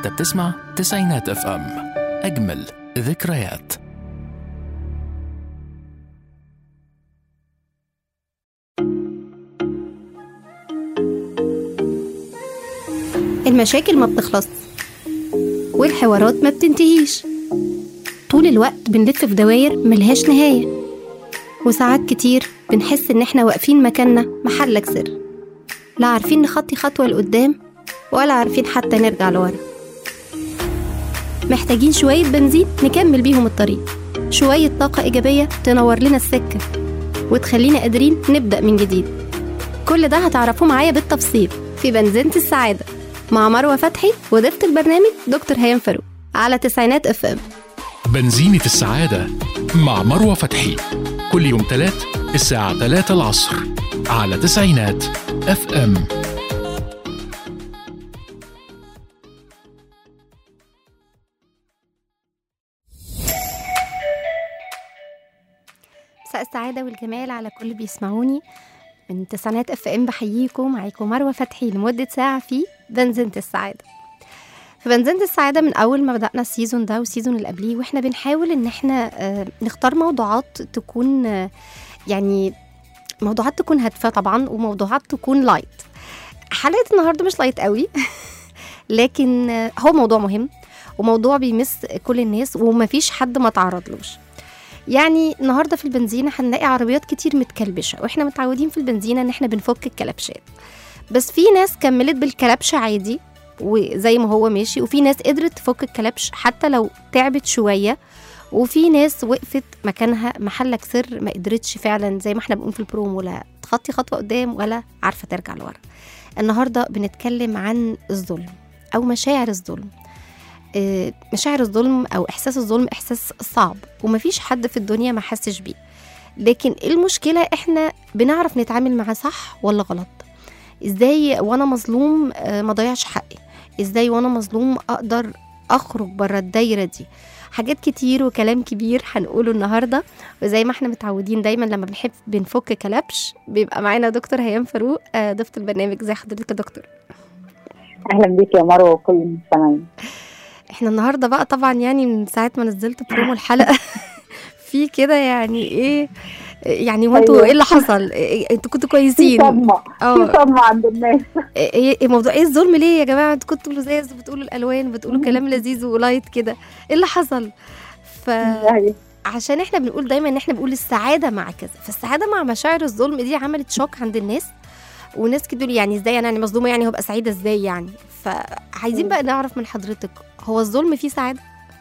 انت بتسمع تسعينات اف ام اجمل ذكريات المشاكل ما بتخلص والحوارات ما بتنتهيش طول الوقت بنلف في دواير ملهاش نهاية وساعات كتير بنحس إن إحنا واقفين مكاننا محلك سر لا عارفين نخطي خطوة لقدام ولا عارفين حتى نرجع لورا محتاجين شوية بنزين نكمل بيهم الطريق شوية طاقة إيجابية تنور لنا السكة وتخلينا قادرين نبدأ من جديد كل ده هتعرفوه معايا بالتفصيل في بنزينة السعادة مع مروة فتحي وضيفة البرنامج دكتور هيام فاروق على تسعينات اف ام بنزينة السعادة مع مروة فتحي كل يوم تلات الساعة 3 العصر على تسعينات اف ام مساء السعادة والجمال على كل بيسمعوني من تسعينات اف ام بحييكم معاكم مروة فتحي لمدة ساعة في بنزينة السعادة في بنزينة السعادة من أول ما بدأنا السيزون ده والسيزون اللي قبليه واحنا بنحاول إن احنا آه، نختار موضوعات تكون آه، يعني موضوعات تكون هادفة طبعا وموضوعات تكون لايت حلقة النهاردة مش لايت قوي لكن آه، هو موضوع مهم وموضوع بيمس كل الناس ومفيش حد ما تعرضلوش يعني النهارده في البنزينة هنلاقي عربيات كتير متكلبشة واحنا متعودين في البنزينة ان احنا بنفك الكلبشات بس في ناس كملت بالكلبش عادي وزي ما هو ماشي وفي ناس قدرت تفك الكلبش حتى لو تعبت شوية وفي ناس وقفت مكانها محلك سر ما قدرتش فعلا زي ما احنا بنقول في البرومو لا تخطي خطوة قدام ولا عارفة ترجع لورا النهاردة بنتكلم عن الظلم أو مشاعر الظلم آه، مشاعر الظلم او احساس الظلم احساس صعب ومفيش حد في الدنيا ما حسش بيه لكن المشكله احنا بنعرف نتعامل معاه صح ولا غلط ازاي وانا مظلوم آه، ما ضيعش حقي ازاي وانا مظلوم اقدر اخرج بره الدايره دي حاجات كتير وكلام كبير هنقوله النهارده وزي ما احنا متعودين دايما لما بنحب بنفك كلبش بيبقى معانا دكتور هيام فاروق آه، ضيفه البرنامج زي حضرتك يا دكتور اهلا بيك يا مروه وكل المستمعين احنا النهارده بقى طبعا يعني من ساعه ما نزلت برومو الحلقه في كده يعني ايه يعني هو انتوا أيوة. ايه اللي حصل إيه- انتوا كنتوا في كويسين صدمه اه في صدمه عند الناس ايه إيه موضوع ايه الظلم ليه يا جماعه انتوا كنتوا لزاز بتقولوا الالوان بتقولوا كلام لذيذ ولايت كده ايه اللي حصل فعشان أيوة. احنا بنقول دايما ان احنا بنقول السعاده مع كذا فالسعاده مع مشاعر الظلم دي عملت شوك عند الناس وناس كده يقولوا يعني ازاي انا يعني مظلومه يعني هبقى سعيده ازاي يعني فعايزين بقى نعرف من حضرتك هو الظلم فيه سعاده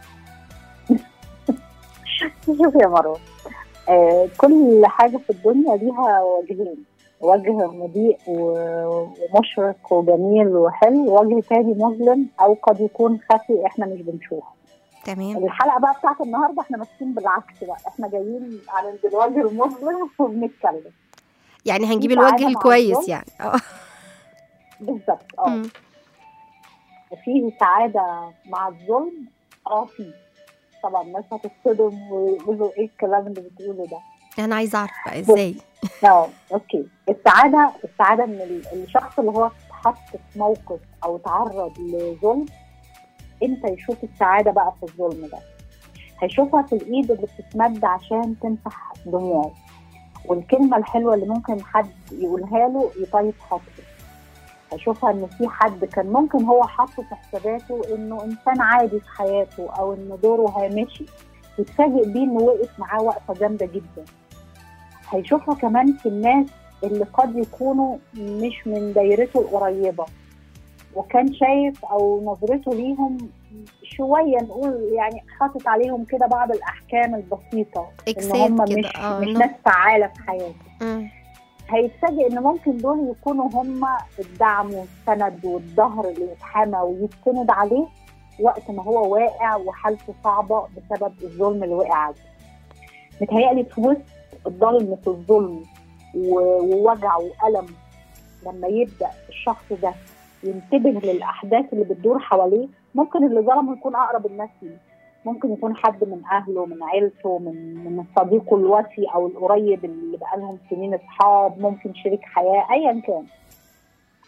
شوف يا مروه آه كل حاجه في الدنيا ليها وجهين وجه مضيء و- ومشرق وجميل وحلو وجه تاني مظلم او قد يكون خفي احنا مش بنشوفه تمام الحلقه بقى بتاعت النهارده احنا ماشيين بالعكس بقى احنا جايين عن الوجه المظلم وبنتكلم يعني هنجيب في سعادة الوجه مع الكويس الظلم؟ يعني اه بالظبط اه مم. فيه سعادة مع الظلم اه فيه طبعا الناس هتتصدم ويقولوا ايه الكلام اللي بتقوله ده انا عايزه اعرف بقى ازاي اه اوكي السعادة السعادة ان ال- الشخص اللي هو اتحط في موقف او تعرض لظلم امتى يشوف السعادة بقى في الظلم ده هيشوفها في الايد اللي بتتمد عشان تمسح دموعه والكلمة الحلوة اللي ممكن حد يقولها له يطيب خاطره هيشوفها ان في حد كان ممكن هو حاطه في حساباته انه انسان عادي في حياته او ان دوره هامشي يتفاجئ بيه انه وقف معاه وقفه جامده جدا هيشوفها كمان في الناس اللي قد يكونوا مش من دايرته القريبه وكان شايف او نظرته ليهم شويه نقول يعني حاطط عليهم كده بعض الاحكام البسيطه ان اكسات هم كده مش اه مش إنه- ناس فعاله في حياته مم. هيتفاجئ ان ممكن دول يكونوا هم الدعم والسند والظهر اللي يتحمى ويتسند عليه وقت ما هو واقع وحالته صعبه بسبب الظلم اللي وقع عليه. متهيألي في وسط الظلم في الظلم و- ووجع وألم لما يبدأ الشخص ده ينتبه للأحداث اللي بتدور حواليه ممكن اللي ظلمه يكون أقرب الناس ليه ممكن يكون حد من أهله من عيلته من من صديقه الوفي أو القريب اللي بقالهم سنين أصحاب ممكن شريك حياة أيا كان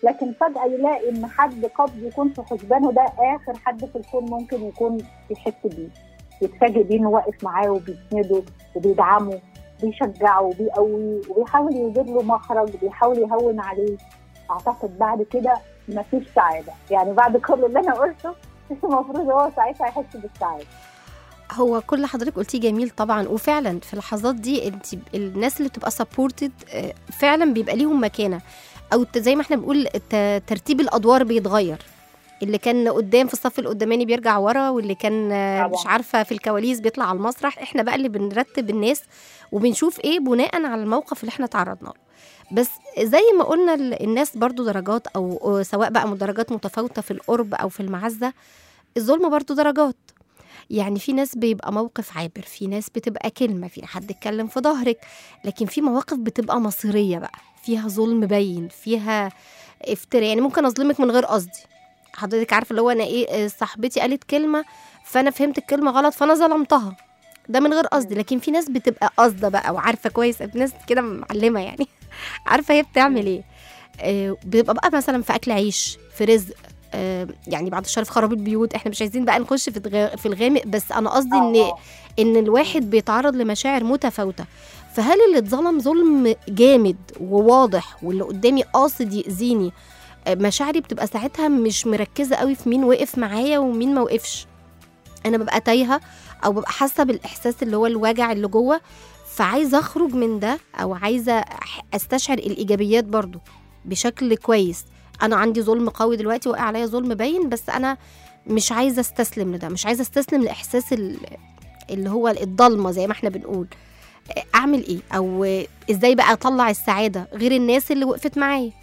لكن فجاه يلاقي ان حد قد يكون في حسبانه ده اخر حد في الكون ممكن يكون بيحس بيه يتفاجئ بيه انه واقف معاه وبيسنده وبيدعمه بيشجعه وبيقويه وبيحاول يوجد له مخرج بيحاول يهون عليه اعتقد بعد كده مفيش سعاده يعني بعد كل اللي انا قلته المفروض هو ساعتها يحس بالسعاده هو كل اللي حضرتك قلتيه جميل طبعا وفعلا في اللحظات دي انت الناس اللي بتبقى سبورتد فعلا بيبقى ليهم مكانه او ت- زي ما احنا بنقول ت- ترتيب الادوار بيتغير اللي كان قدام في الصف القداماني بيرجع ورا واللي كان آه، طبعاً. مش عارفه في الكواليس بيطلع على المسرح احنا بقى اللي بنرتب الناس وبنشوف ايه بناء على الموقف اللي احنا تعرضنا له بس زي ما قلنا ال- الناس برضو درجات او أو سواء بقى درجات متفاوته في القرب او في المعزه الظلم برضو درجات يعني في ناس بيبقى موقف عابر في ناس بتبقى كلمة في حد اتكلم في ظهرك لكن في مواقف بتبقى مصيرية بقى فيها ظلم باين فيها افتراء يعني ممكن اظلمك من غير قصدي حضرتك عارفه اللي هو انا ايه آه، صاحبتي قالت كلمه فانا فهمت الكلمه غلط فانا ظلمتها ده من غير قصدي لكن في ناس بتبقى قاصده بقى وعارفه كويس ناس كده معلمه يعني عارفه هي بتعمل ايه آه، بتبقى بقى مثلا في اكل عيش في رزق آه، يعني بعد الشر في خراب البيوت احنا مش عايزين بقى نخش في الغ- في الغامق بس انا قصدي ان آه. ان الواحد بيتعرض لمشاعر متفاوته فهل اللي اتظلم ظلم جامد وواضح واللي قدامي قاصد يأذيني آه، مشاعري بتبقى ساعتها مش مركزه قوي في مين وقف معايا ومين ما وقفش انا ببقى تايهه او ببقى حاسه بالاحساس اللي هو الوجع اللي جوه فعايزه اخرج من ده او عايزه أح- استشعر الايجابيات برضو بشكل كويس انا عندي ظلم قوي دلوقتي واقع عليا ظلم باين بس انا مش عايزه استسلم لده مش عايزه استسلم لاحساس ال- اللي هو الضلمه زي ما احنا بنقول اعمل ايه او ازاي بقى اطلع السعاده غير الناس اللي وقفت معايا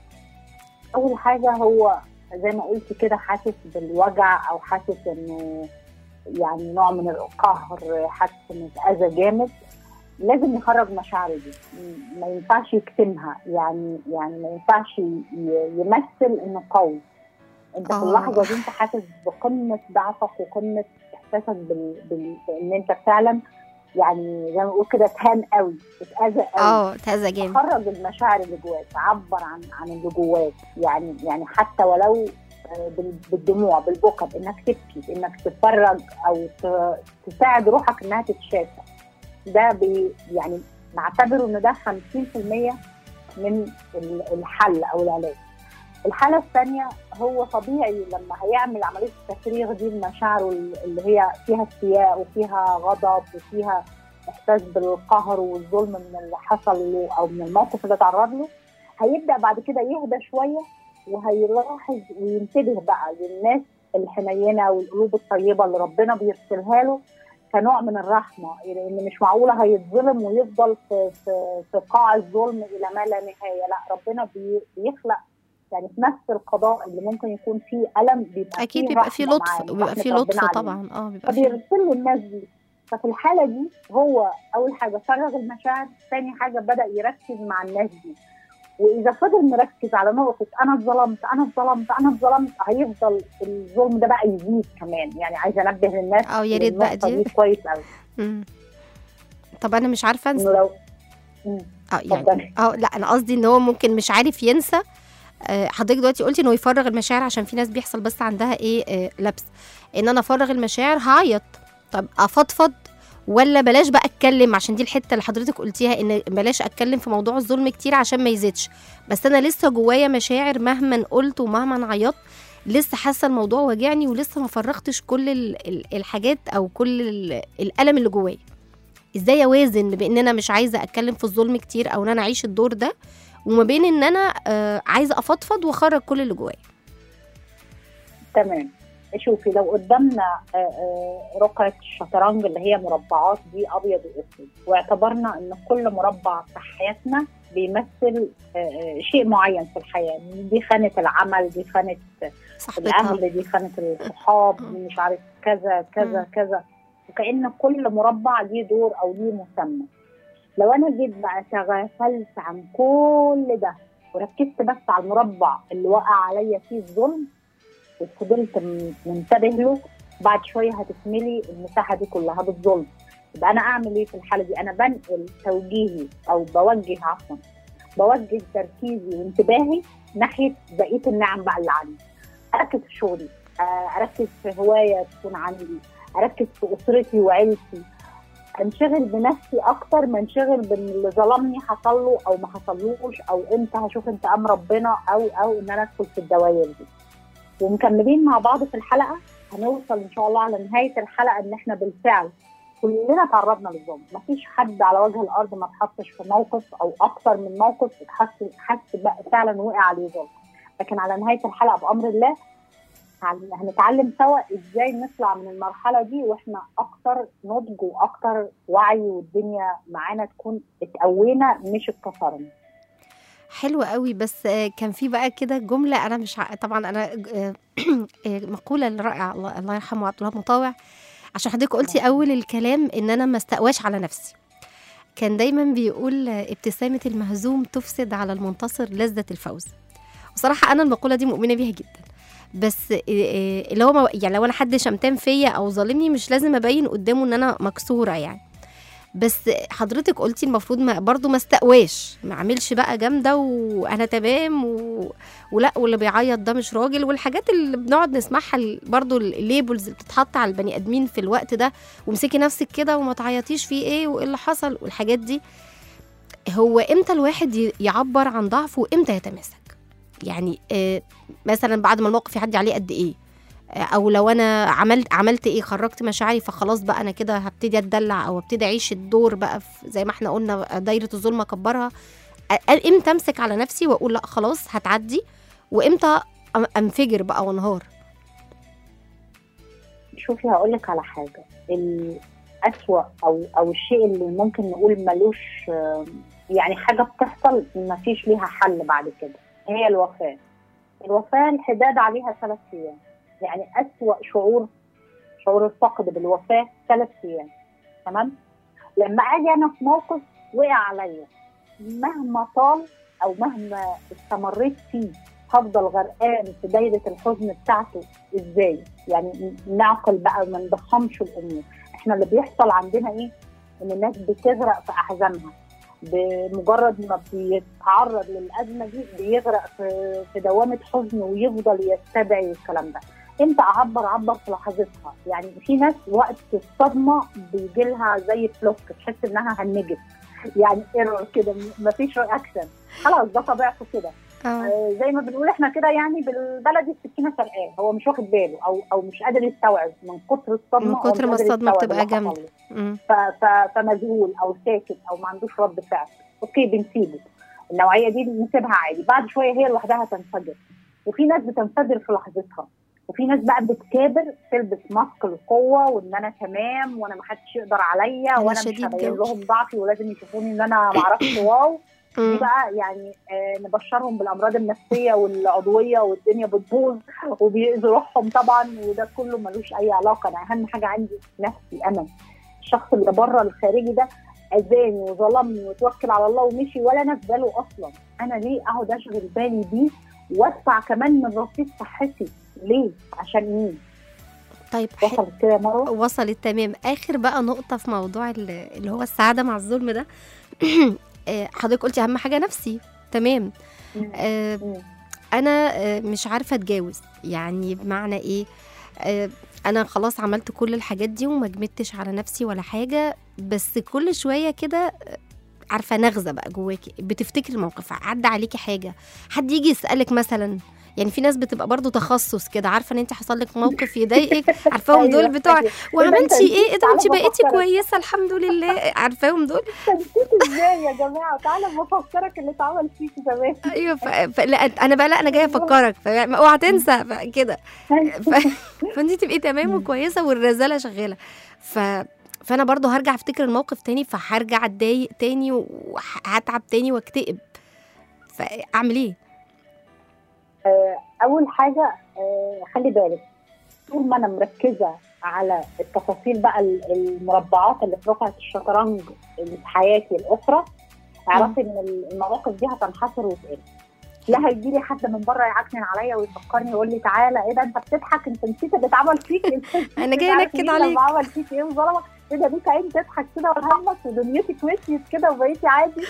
اول حاجه هو زي ما قلت كده حاسس بالوجع او حاسس انه يعني نوع من القهر حاسس انه اتاذى جامد لازم يخرج مشاعره دي م- ما ينفعش يكتمها يعني يعني ما ينفعش ي- يمثل انه قوي انت في آه. اللحظه دي انت حاسس بقمه ضعفك وقمه احساسك بال... بال... بان انت فعلا يعني زي ما بنقول كده اتهان قوي اتاذى قوي اه تهزى جامد خرج المشاعر اللي جواك عبر عن عن اللي جواك يعني يعني حتى ولو آه، بال- بالدموع بالبكا بانك تبكي بانك تتفرج او ت- تساعد روحك انها تتشافى ده بي يعني نعتبره ان ده 50% من ال- الحل او العلاج الحاله الثانيه هو طبيعي لما هيعمل عمليه التفريغ دي لمشاعره اللي هي فيها استياء وفيها غضب وفيها احساس بالقهر والظلم من اللي حصل له او من الموقف اللي اتعرض له هيبدا بعد كده يهدى شويه وهيلاحظ وينتبه بقى للناس الحنينه والقلوب الطيبه اللي ربنا بيرسلها له كنوع من الرحمه لان مش معقوله هيتظلم ويفضل في في في قاع الظلم الى ما لا نهايه لا ربنا بي- بيخلق يعني في نفس القضاء اللي ممكن يكون فيه الم بيبقى اكيد فيه بيبقى فيه رحمة لطف معاه، بيبقى رحمة فيه ربنا لطف علينا. طبعا اه بيبقى فيه فبيرسل له الناس دي ففي الحاله دي هو اول حاجه فرغ المشاعر ثاني حاجه بدا يركز مع الناس دي واذا فضل مركز على نقطه انا اتظلمت انا اتظلمت انا اتظلمت هيفضل الظلم ده بقى يزيد كمان يعني عايزه انبه للناس اه يا ريت بقى للنقطة دي كويس قوي مم. طب انا مش عارفه انسى انه لو مم، اه يعني اتفضلي. اه لا انا قصدي ان هو ممكن مش عارف ينسى آه، حضرتك دلوقتي قلتي انه يفرغ المشاعر عشان في ناس بيحصل بس عندها ايه آه، لبس ان انا افرغ المشاعر هعيط طب افضفض ولا بلاش بقى اتكلم عشان دي الحته اللي حضرتك قلتيها ان بلاش اتكلم في موضوع الظلم كتير عشان ما يزيدش بس انا لسه جوايا مشاعر مهما قلت ومهما عيطت لسه حاسه الموضوع واجعني ولسه ما فرغتش كل ال- ال- الحاجات او كل ال- الالم اللي جوايا ازاي اوازن بان انا مش عايزه اتكلم في الظلم كتير او ان انا اعيش الدور ده وما بين ان انا آه، عايزه افضفض واخرج كل اللي جوايا تمام شوفي لو قدامنا آه، آه، رقعة الشطرنج اللي هي مربعات دي أبيض وأسود واعتبرنا إن كل مربع في حياتنا بيمثل آه، آه، شيء معين في الحياة دي خانة العمل دي خانة صاحبتها الأهل دي خانة الصحاب دي مش عارف كذا كذا مم. كذا وكأن كل مربع ليه دور أو ليه مسمى لو أنا جيت بقى تغافلت عن كل ده وركزت بس على المربع اللي وقع عليا فيه الظلم وفضلت م- منتبه له بعد شويه هتكملي المساحه دي كلها بالظلم يبقى انا اعمل ايه في الحاله دي؟ انا بنقل توجيهي او بوجه عفوا بوجه تركيزي وانتباهي ناحيه بقيه النعم بقى اللي عندي اركز في شغلي آه، اركز في هوايه تكون عندي اركز في اسرتي وعيلتي انشغل بنفسي اكتر ما انشغل باللي ظلمني حصل له او ما حصلوش او امتى هشوف انتقام ربنا او او ان انا ادخل في الدوائر دي ومكملين مع بعض في الحلقه هنوصل ان شاء الله على نهايه الحلقه ان احنا بالفعل كلنا تعرضنا للظلم مفيش حد على وجه الارض ما اتحطش في موقف او اكثر من موقف حس حس بقى فعلا وقع عليه ظلم لكن على نهايه الحلقه بامر الله هن- هنتعلم سوا ازاي نطلع من المرحله دي واحنا اكتر نضج واكتر وعي والدنيا معانا تكون اتقوينا مش اتكسرنا حلو قوي بس آه، كان في بقى كده جمله انا مش ع... طبعا انا آه، آه، مقوله الرائعه الله الله يرحمه عبد الله مطاوع عشان حضرتك قلتي اول الكلام ان انا ما استقواش على نفسي كان دايما بيقول آه، ابتسامه المهزوم تفسد على المنتصر لذه الفوز وصراحه انا المقوله دي مؤمنه بيها جدا بس آه، آه، اللي هو ما- يعني لو انا حد شمتان فيا او ظالمني مش لازم ابين قدامه ان انا مكسوره يعني بس حضرتك قلتي المفروض ما برضو ما استقواش ما اعملش بقى جامده وانا تمام و... ولا واللي بيعيط ده مش راجل والحاجات اللي بنقعد نسمعها ال- برضو الليبلز اللي بتتحط على البني ادمين في الوقت ده ومسكي نفسك كده وما تعيطيش فيه ايه وايه اللي حصل والحاجات دي هو امتى الواحد ي- يعبر عن ضعفه وامتى يتماسك يعني آه مثلا بعد ما الموقف يعدي عليه قد ايه او لو انا عملت عملت ايه خرجت مشاعري فخلاص بقى انا كده هبتدي اتدلع او ابتدي اعيش الدور بقى في زي ما احنا قلنا دايره الظلم اكبرها أ- امتى امسك على نفسي واقول لا خلاص هتعدي وامتى أم- انفجر بقى وانهار شوفي هقول لك على حاجه الأسوأ او او الشيء اللي ممكن نقول ملوش آم، يعني حاجه بتحصل ما فيش ليها حل بعد كده هي الوفاه الوفاه الحداد عليها ثلاث ايام يعني أسوأ شعور شعور الفقد بالوفاه ثلاث ايام تمام لما اجي انا في موقف وقع عليا مهما طال او مهما استمريت فيه هفضل غرقان في دايره الحزن بتاعته ازاي؟ يعني نعقل بقى ما نضخمش الامور، احنا اللي بيحصل عندنا ايه؟ ان الناس بتغرق في احزانها بمجرد ما بيتعرض للازمه دي بيغرق في في دوامه حزن ويفضل يستدعي الكلام ده. امتى اعبر اعبر في لحظتها، يعني في ناس وقت الصدمه بيجي لها زي بلوك تحس انها هنجت يعني ايرور كده مفيش رياكشن خلاص ده طبيعته كده آه، زي ما بنقول احنا كده يعني بالبلدي السكينه سرقاه هو مش واخد باله او او مش قادر يستوعب من كتر الصدمه من هو كتر مش ما قادر الصدمة يستوعب بتبقى اللي حصل جامدة. له. مم. ف- ف- فمذهول او ساكت او ما عندوش رد فعل اوكي بنسيبه النوعيه دي بنسيبها عادي بعد شويه هي لوحدها تنفجر وفي ناس بتنفجر في لحظتها وفي ناس بقى بتكابر تلبس ماسك القوه وان انا تمام وانا ما حدش يقدر عليا أنا وانا مش شديد هبين جوي. لهم ضعفي ولازم يشوفوني ان انا ما اعرفش واو دي مم. بقى يعني آه نبشرهم بالامراض النفسيه والعضويه والدنيا بتبوظ وبيأذوا روحهم طبعا وده كله ملوش اي علاقه انا اهم حاجه عندي نفسي انا الشخص اللي بره الخارجي ده اذاني وظلمني وتوكل على الله ومشي ولا انا في باله اصلا انا ليه اقعد اشغل بالي بيه وادفع كمان من رصيد صحتي ليه عشان مين طيب حلو. وصلت كده يا مروه وصلت تمام اخر بقى نقطه في موضوع ال- اللي هو السعاده مع الظلم ده آه، حضرتك قلتي اهم حاجه نفسي تمام آه، مم. انا آه، مش عارفه اتجاوز يعني بمعنى ايه آه، انا خلاص عملت كل الحاجات دي وما جمدتش على نفسي ولا حاجه بس كل شويه كده آه، عارفه نغزه بقى جواكي بتفتكري الموقف عدى عليكي حاجه حد يجي يسالك مثلا يعني في ناس بتبقى برضو تخصص كده عارفه ان انت حصل لك موقف يضايقك عارفاهم دول أيوة، بتوع أيوة. وعملتي ايه ايه ده انت تعالى بقيتي بفكرك. كويسه الحمد لله عارفاهم دول نسيت ازاي يا جماعه تعالى بفكرك اللي اتعمل فيك زمان ايوه ف... ف... لا انا بقى لا انا جايه افكرك ف... اوعى تنسى ف... كده ف... فانت تبقي تمام وكويسه والرزاله شغاله ف فانا برضو هرجع افتكر الموقف تاني فهرجع اتضايق تاني وهتعب تاني واكتئب فاعمل ايه اول حاجه آه، خلي بالك طول ما انا مركزه على التفاصيل بقى ال- المربعات اللي في رقعه الشطرنج اللي في حياتي الاخرى اعرفي ان المواقف دي هتنحصر وتقل لا هيجي لي حد من بره يعكنن عليا ويفكرني يقول لي تعالى ايه ده انت بتضحك انت نسيت اللي اتعمل فيك انت أنا جاية عارف أنكد مين عليك. لما عمل فيك ايه وظلمك ايه ده بيك عين تضحك كده ولا همك ودنيتك مشيت كده وبقيتي عادي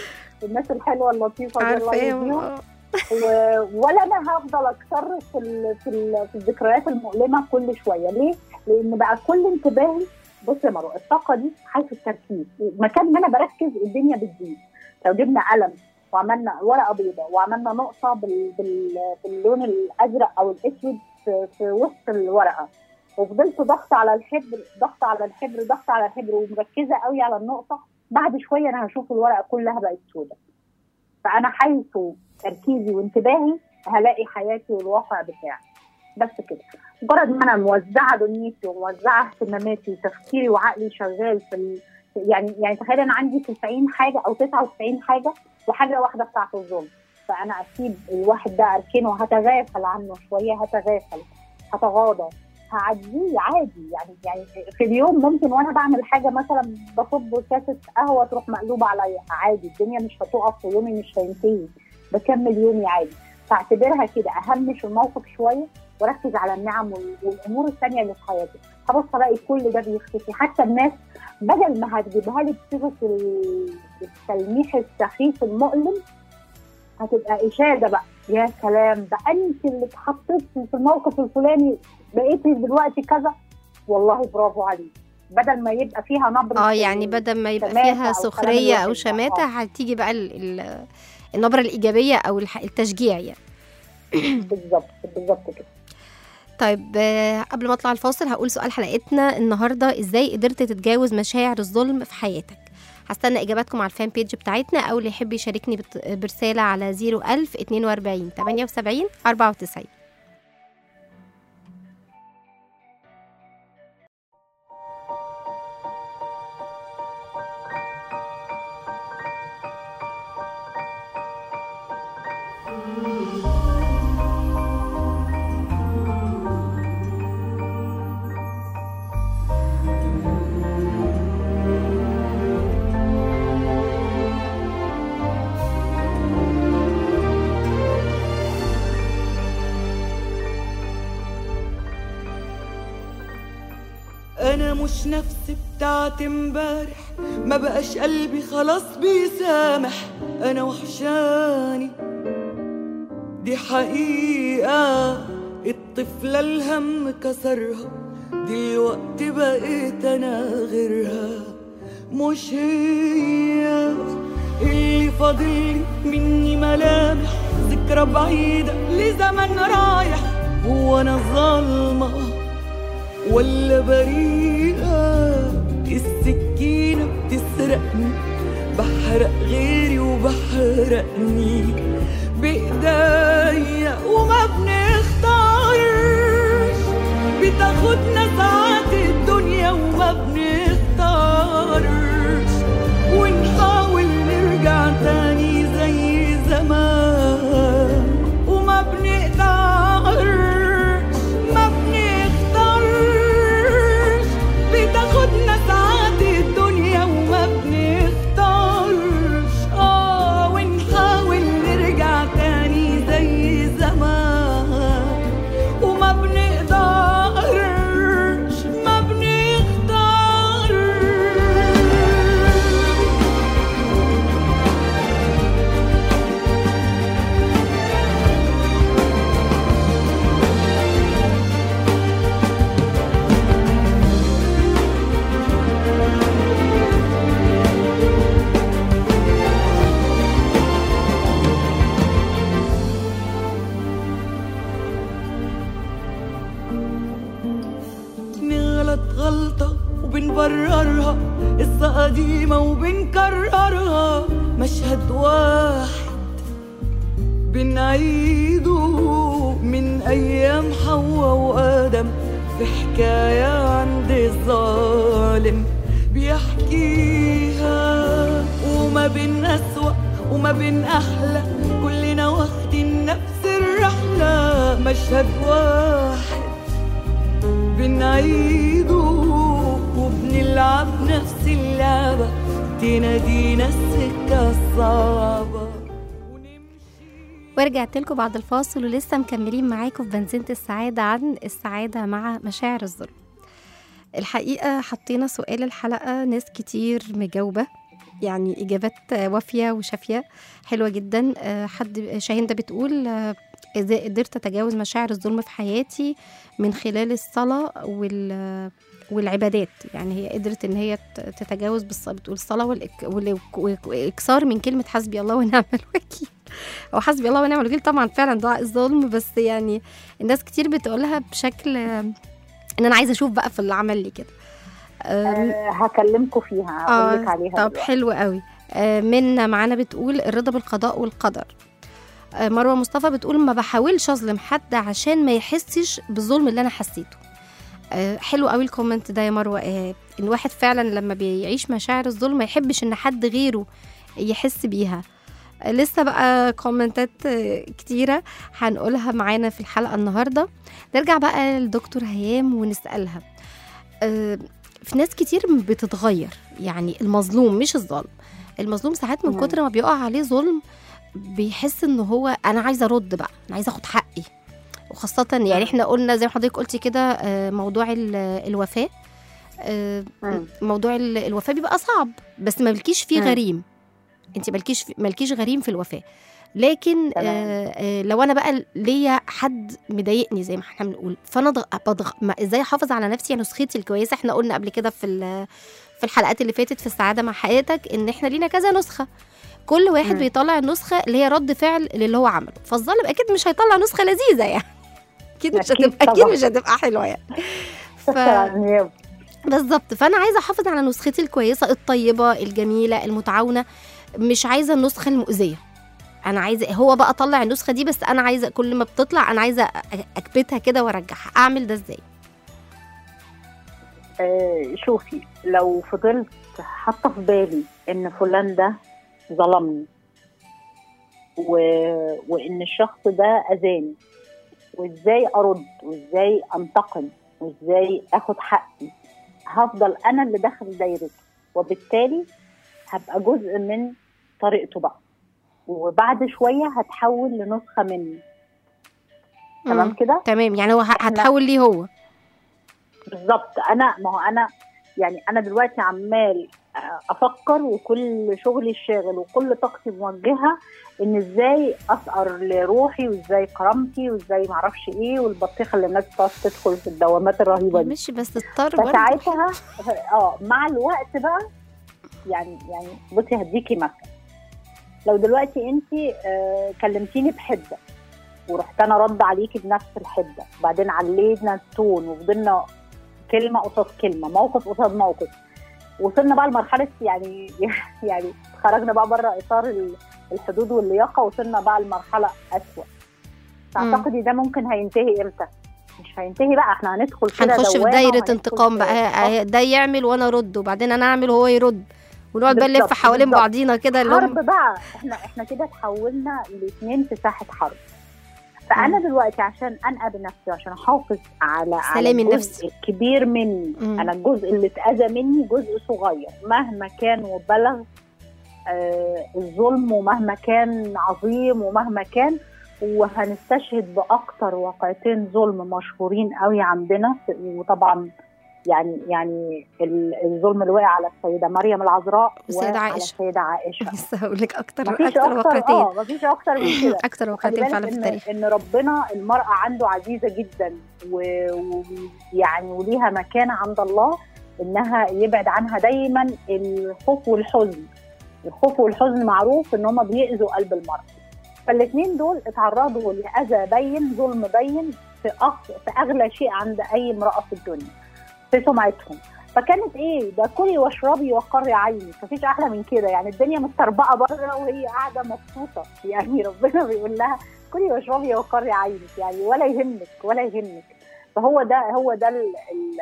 الناس الحلوه اللطيفه دي الله عارفاهم يهديهم. آه. و- ولا انا هفضل اكتر في ال في, ال في الذكريات المؤلمه كل شويه ليه؟ لان بقى كل انتباهي بص يا مروه الطاقه دي حيث التركيز مكان ما انا بركز الدنيا بتزيد لو جبنا قلم وعملنا ورقه بيضاء وعملنا نقطه بال بال باللون الازرق او الاسود في, في وسط الورقه وفضلت ضغط على الحبر ضغط على الحبر ضغط على الحبر ومركزه قوي على النقطه بعد شويه انا هشوف الورقه كلها بقت سوداء فانا حيث تركيزي وانتباهي هلاقي حياتي والواقع بتاعي بس كده مجرد ما انا موزعه دنيتي وموزعه اهتماماتي وتفكيري وعقلي شغال في ال... يعني يعني تخيل انا عندي 90 حاجه او 99 حاجه وحاجه واحده بتاعت الظلم فانا اسيب الواحد ده اركنه هتغافل عنه شويه هتغافل هتغاضى هعديه عادي يعني يعني في اليوم ممكن وانا بعمل حاجه مثلا بصب كاسه قهوه تروح مقلوبه عليا عادي الدنيا مش هتقف ويومي مش هينتهي بكمل يومي عادي فاعتبرها كده اهمش الموقف شويه واركز على النعم وال- والامور الثانيه اللي في حياتي خلاص الاقي كل ده بيختفي حتى الناس بدل ما هتجيبها لي بصيغه ال- التلميح السخيف المؤلم هتبقى اشاده بقى يا سلام ده انت اللي اتحطيتي في الموقف الفلاني بقيتي دلوقتي كذا والله برافو عليك بدل ما يبقى فيها نبره اه يعني بدل ما يبقى شماتة فيها أو سخريه كلام او الواحد. شماته هتيجي بقى ال- ال- النبره الايجابيه او الح- التشجيع يعني بالظبط بالظبط كده طيب آه، قبل ما اطلع الفاصل هقول سؤال حلقتنا النهارده ازاي قدرت تتجاوز مشاعر الظلم في حياتك هستنى اجاباتكم على الفان بيج بتاعتنا او اللي يحب يشاركني بت- برساله على 01000 42 78 94 انا مش نفسي بتاعت امبارح ما بقاش قلبي خلاص بيسامح انا وحشاني دي حقيقة الطفلة الهم كسرها دلوقتي بقيت انا غيرها مش هي اللي فاضلي مني ملامح ذكرى بعيدة لزمن رايح وانا ظالمه ولا بريئة السكينة بتسرقني بحرق غيري وبحرقني بإيديا وما بنختارش بتاخدنا ساعات الدنيا وما بنختارش ونحاول نرجع تاني زي زمان وما بنقدرش ما بنختارش بتاخدنا ساعات الدنيا وما بنختارش اه ونحاول نرجع تاني زي زمان وما بنقدرش ما بنختارش نغلط غلطة وبنبررها قصة قديمة وبنكررها مشهد واحد بنعيده من أيام حواء وآدم في حكاية عند الظالم بيحكيها وما بين أسوأ وما بين أحلى كلنا واخدين نفس الرحلة مشهد واحد بنعيده وبنلعب نفس اللعبة تنادينا السكة الصعبة ورجعت لكم بعد الفاصل ولسه مكملين معاكم في بنزينة السعادة عن السعادة مع مشاعر الظلم الحقيقة حطينا سؤال الحلقة ناس كتير مجاوبة يعني اجابات آه، وافيه وشافيه حلوه جدا آه، حد شاهين بتقول آه، ازاي قدرت اتجاوز مشاعر الظلم في حياتي من خلال الصلاه وال والعبادات يعني هي قدرت ان هي ت- تتجاوز بالص... بتقول الصلاه والإك... والإك- والاكثار من كلمه حسبي الله ونعم الوكيل هو حسبي الله ونعم الوكيل طبعا فعلا دعاء الظلم بس يعني الناس كتير بتقولها بشكل آه، ان انا عايزه اشوف بقى في اللي عمل لي كده آم، آه هكلمكم فيها هقول لك عليها طب دلوقتي. حلو قوي آه، منا معانا بتقول الرضا بالقضاء والقدر آه، مروه مصطفى بتقول ما بحاولش اظلم حد عشان ما يحسش بالظلم اللي انا حسيته آه، حلو قوي الكومنت ده يا مروه آه، ان واحد فعلا لما بيعيش مشاعر الظلم ما يحبش ان حد غيره يحس بيها آه، لسه بقى كومنتات آه، كتيرة هنقولها معانا في الحلقة النهاردة نرجع بقى لدكتور هيام ونسألها آه، في ناس كتير بتتغير يعني المظلوم مش الظالم المظلوم ساعات من مم. كتر ما بيقع عليه ظلم بيحس ان هو انا عايزه ارد بقى انا عايزه اخد حقي وخاصه يعني مم. احنا قلنا زي ما حضرتك قلتي كده آه، موضوع ال- الوفاه آه، مم. موضوع ال- الوفاه بيبقى صعب بس ما ملكيش فيه مم. غريم انت مالكيش في- مالكيش غريم في الوفاه لكن تمام. آه آه لو انا بقى ليا حد مضايقني زي ما احنا بنقول فانا ضغ... بضغ... ما ازاي احافظ على نفسي نسختي الكويسه احنا قلنا قبل كده في ال- في الحلقات اللي فاتت في السعاده مع حياتك ان احنا لينا كذا نسخه كل واحد مم. بيطلع النسخه اللي هي رد فعل للي هو عمله فالظالم اكيد مش هيطلع نسخه لذيذه يعني اكيد مش أكيد هتبقى اكيد طبعاً. مش هتبقى حلوه يعني ف... يعني بالظبط فانا عايزه احافظ على نسختي الكويسه الطيبه الجميله المتعاونه مش عايزه النسخه المؤذيه انا عايزه هو بقى طلع النسخه دي بس انا عايزه كل ما بتطلع انا عايزه أ- اكبتها كده وارجعها اعمل ده ازاي آه، شوفي لو فضلت حاطه في بالي ان فلان ده ظلمني و... وان الشخص ده اذاني وازاي ارد وازاي انتقم وازاي اخد حقي هفضل انا اللي داخل دايرته وبالتالي هبقى جزء من طريقته بقى وبعد شويه هتحول لنسخه مني تمام مم. كده تمام يعني هو ه- إحنا- هتحول ليه هو بالظبط انا ما هو انا يعني انا دلوقتي عمال افكر وكل شغلي الشاغل وكل طاقتي موجهه ان ازاي اسقر لروحي وازاي كرامتي وازاي معرفش ايه والبطيخه اللي الناس بتقعد تدخل في الدوامات الرهيبه دي مش بس اضطر برضه فساعتها اه مع الوقت بقى يعني يعني بصي هديكي مثل لو دلوقتي انت آه كلمتيني بحده ورحت انا رد عليكي بنفس الحده وبعدين علينا التون وفضلنا كلمه قصاد كلمه موقف قصاد موقف وصلنا بقى لمرحله يعني يعني خرجنا بقى بره اطار ال- الحدود واللياقه وصلنا بقى لمرحله اسوء تعتقدي ده ممكن هينتهي امتى؟ مش هينتهي بقى احنا هندخل كده هنخش في دوامة دايره وهندخل انتقام في- بقى ده يعمل وانا ارد وبعدين انا اعمل وهو يرد ونقعد بقى نلف بالظبط، حوالين بالظبط. بعضينا كده اللي حرب هم بقى احنا احنا كده تحولنا الاثنين في ساحه حرب فانا دلوقتي عشان انقى بنفسي عشان احافظ على على سلامي الجزء النفسي. الكبير مني مم. انا الجزء اللي اتاذى مني جزء صغير مهما كان وبلغ آه الظلم ومهما كان عظيم ومهما كان وهنستشهد باكتر واقعتين ظلم مشهورين قوي عندنا وطبعا يعني يعني ال- الظلم اللي وقع على السيده مريم العذراء والسيدة وعلى عائشة. السيده عائشه لسه هقول لك اكتر مفيش اكتر اكتر وقعتين اه مفيش اكتر من كده اكتر خلي وقعتين بالك فعلا في ان التاريخ ان ربنا المراه عنده عزيزه جدا ويعني وليها مكان عند الله انها يبعد عنها دايما الخوف والحزن الخوف والحزن معروف ان هم بيأذوا قلب المرأة فالاثنين دول اتعرضوا لأذى بين ظلم بين في أخ في أغلى شيء عند أي امرأة في الدنيا في سمعتهم فكانت ايه ده كلي واشربي وقري عيني مفيش احلى من كده يعني الدنيا مستربقه بره وهي قاعده مبسوطه يعني ربنا بيقول لها كلي واشربي وقري عينك يعني ولا يهمك ولا يهمك فهو ده هو ده ال ال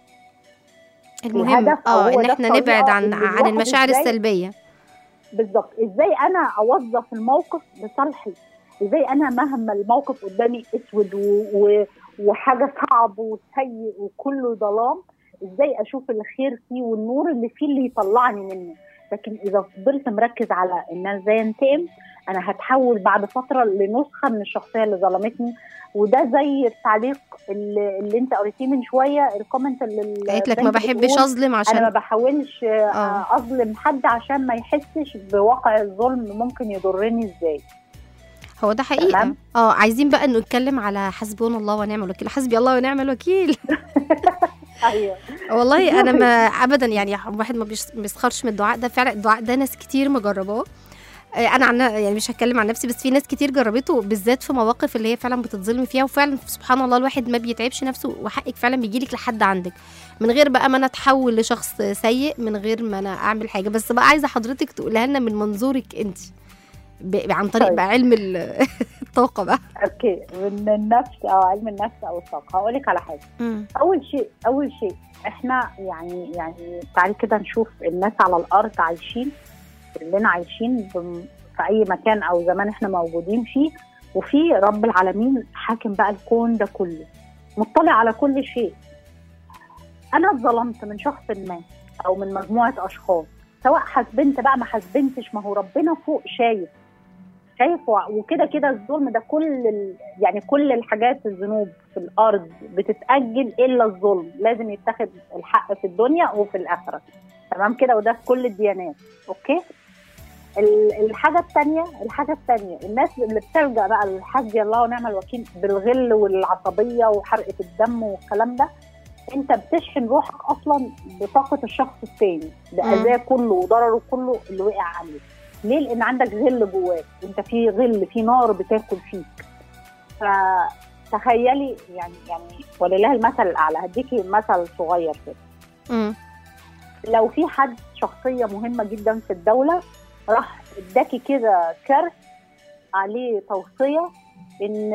المهم الهدف أو اه هو ان ده احنا الطريقة نبعد عن اللي عن الواحد المشاعر إزاي- السلبيه بالظبط ازاي انا اوظف الموقف لصالحي ازاي انا مهما الموقف قدامي اسود و... و... وحاجه صعب وسيء وكله ظلام ازاي اشوف الخير فيه والنور اللي فيه اللي يطلعني منه لكن اذا فضلت مركز على ان انا ازاي انتقم انا هتحول بعد فتره لنسخه من الشخصيه اللي ظلمتني وده زي التعليق اللي, اللي انت قريتيه من شويه الكومنت اللي قالت لك ما البنت بحبش بتقول اظلم انا ما عشان بحاولش آه. آه، اظلم حد عشان ما يحسش بواقع الظلم ممكن يضرني ازاي هو ده حقيقه تمام. اه عايزين بقى انه نتكلم على حسبنا الله ونعم الوكيل حسبي الله ونعم الوكيل ايوه والله انا ما ابدا يعني الواحد ما بيش- بيسخرش من الدعاء ده فعلا الدعاء ده ناس كتير مجرباه آه، انا عن يعني مش هتكلم عن نفسي بس في ناس كتير جربته بالذات في مواقف اللي هي فعلا بتتظلمي فيها وفعلا سبحان الله الواحد ما بيتعبش نفسه وحقك فعلا بيجيلك لحد عندك من غير بقى ما انا اتحول لشخص سيء من غير ما انا اعمل حاجه بس بقى عايزه حضرتك تقولها لنا من منظورك انت ب- عن طريق طيب. بقى علم ال- الطاقه بقى اوكي من النفس او علم النفس او الطاقه هقول لك على حاجه مم. اول شيء اول شيء احنا يعني يعني تعالي كده نشوف الناس على الارض عايشين كلنا عايشين بم- في اي مكان او زمان احنا موجودين فيه وفي رب العالمين حاكم بقى الكون ده كله مطلع على كل شيء انا اتظلمت من شخص ما او من مجموعه اشخاص سواء حسبنت بقى ما حسبنتش ما هو ربنا فوق شايف شايف وع- وكده كده الظلم ده كل ال... يعني كل الحاجات الذنوب في الارض بتتاجل الا الظلم لازم يتخذ الحق في الدنيا وفي الاخره تمام كده وده في كل الديانات اوكي ال- الحاجه الثانيه الحاجه الثانيه الناس اللي بتلجا بقى لحسبي الله ونعم الوكيل بالغل والعصبيه وحرقه الدم والكلام ده انت بتشحن روحك اصلا بطاقه الشخص الثاني باذاه كله وضرره كله اللي وقع عليه ليه؟ لان عندك غل جواك انت في غل في نار بتاكل فيك فتخيلي يعني يعني ولله المثل الاعلى هديكي مثل صغير كده مم. لو في حد شخصيه مهمه جدا في الدوله راح اداكي كده كارت عليه توصيه ان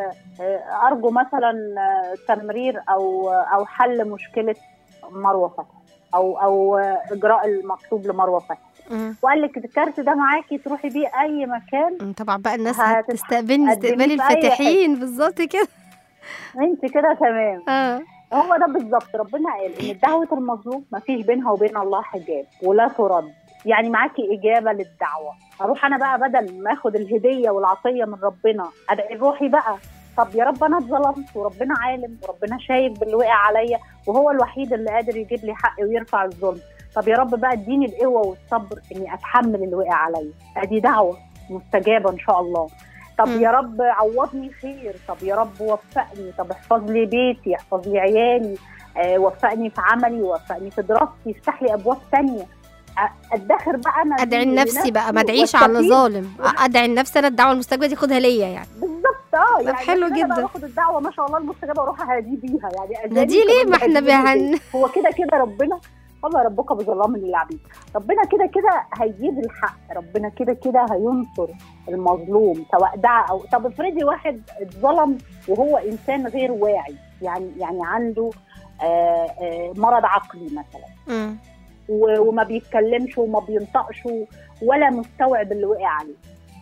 آه، ارجو مثلا آه، تمرير او او حل مشكله مروه فتحي او او آه، اجراء المطلوب لمروه فتحي مم. وقال لك الكارت ده معاكي تروحي بيه اي مكان مم. طبعا بقى الناس هتتح- هتستقبلني استقبال قدمي في أي الفاتحين بالظبط كده انت كده تمام اه هو ده بالظبط ربنا قال ان دعوه المظلوم ما فيش بينها وبين الله حجاب ولا ترد يعني معاكي اجابه للدعوه اروح انا بقى بدل ما اخد الهديه والعطيه من ربنا ادعي روحي بقى طب يا رب انا اتظلمت وربنا عالم وربنا شايف باللي وقع عليا وهو الوحيد اللي قادر يجيب لي حقي ويرفع الظلم طب يا رب بقى اديني القوه والصبر اني اتحمل اللي وقع عليا ادي دعوه مستجابه ان شاء الله طب مم. يا رب عوضني خير طب يا رب وفقني طب احفظ لي بيتي احفظ لي عيالي آه وفقني في عملي وفقني في دراستي افتح لي ابواب تانية أ- ادخر بقى انا ادعي دي لنفسي بقى ما لنفسي ادعيش على واستفيد. ظالم ادعي لنفسي انا الدعوه المستجابه دي خدها ليا يعني بالظبط اه طب يعني حلو أنا بقى جدا. باخد الدعوه ما شاء الله المستجابه واروح اهدي بيها يعني أذاني نادي ليه كمان ما احنا بهديه بهن هو كده كده ربنا وما ربك بظلام للعبيد ربنا كده كده هيجيب الحق ربنا كده كده هينصر المظلوم سواء دعا او طب افرضي واحد اتظلم وهو انسان غير واعي يعني يعني عنده آه آه مرض عقلي مثلا مم. و- وما بيتكلمش وما بينطقش ولا مستوعب اللي وقع عليه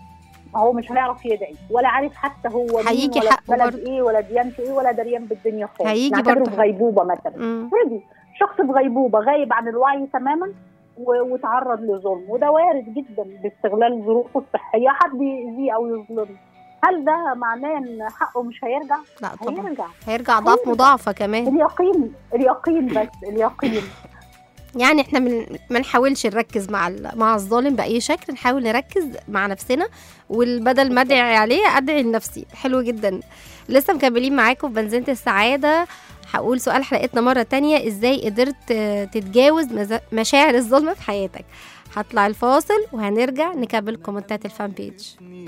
هو مش هيعرف يدعي ولا عارف حتى هو مين هيجي ولا حقه في بلد برضه. ايه ولا ديانته ايه ولا دريان بالدنيا خالص هيجي نعتبره برضه في غيبوبه مثلا مم. افرضي شخص في غيبوبه غايب عن الوعي تماما و- وتعرض لظلم وده وارد جدا باستغلال ظروفه الصحيه حد يأذيه او يظلمه هل ده معناه ان حقه مش هيرجع؟ لا طبعا هيرجع هيرجع ضعف هيرجع. مضاعفه كمان اليقين اليقين بس اليقين يعني احنا من ما نحاولش نركز مع ال- مع الظالم باي شكل نحاول نركز مع نفسنا والبدل ما ادعي عليه ادعي لنفسي حلو جدا لسه مكملين معاكم في بنزينة السعاده هقول سؤال حلقتنا مرة تانية ازاي قدرت آه، تتجاوز مزا- مشاعر الظلم في حياتك هطلع الفاصل وهنرجع نكمل كومنتات الفان بيج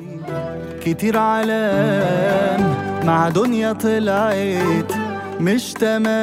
كتير علام مع دنيا طلعت مش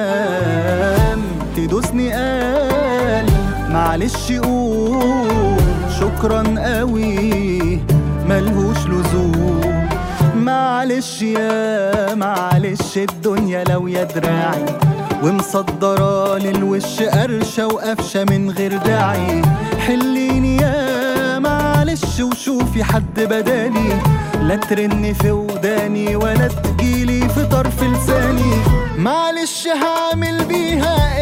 تمام تدوسني قال معلش قول شكرا قوي ملهوش لزوم معلش يا معلش الدنيا لو يا دراعي ومصدرة للوش قرشة وقفشة من غير داعي حليني يا معلش وشوفي حد بدالي لا ترن في وداني ولا تجيلي في طرف لساني معلش هعمل بيها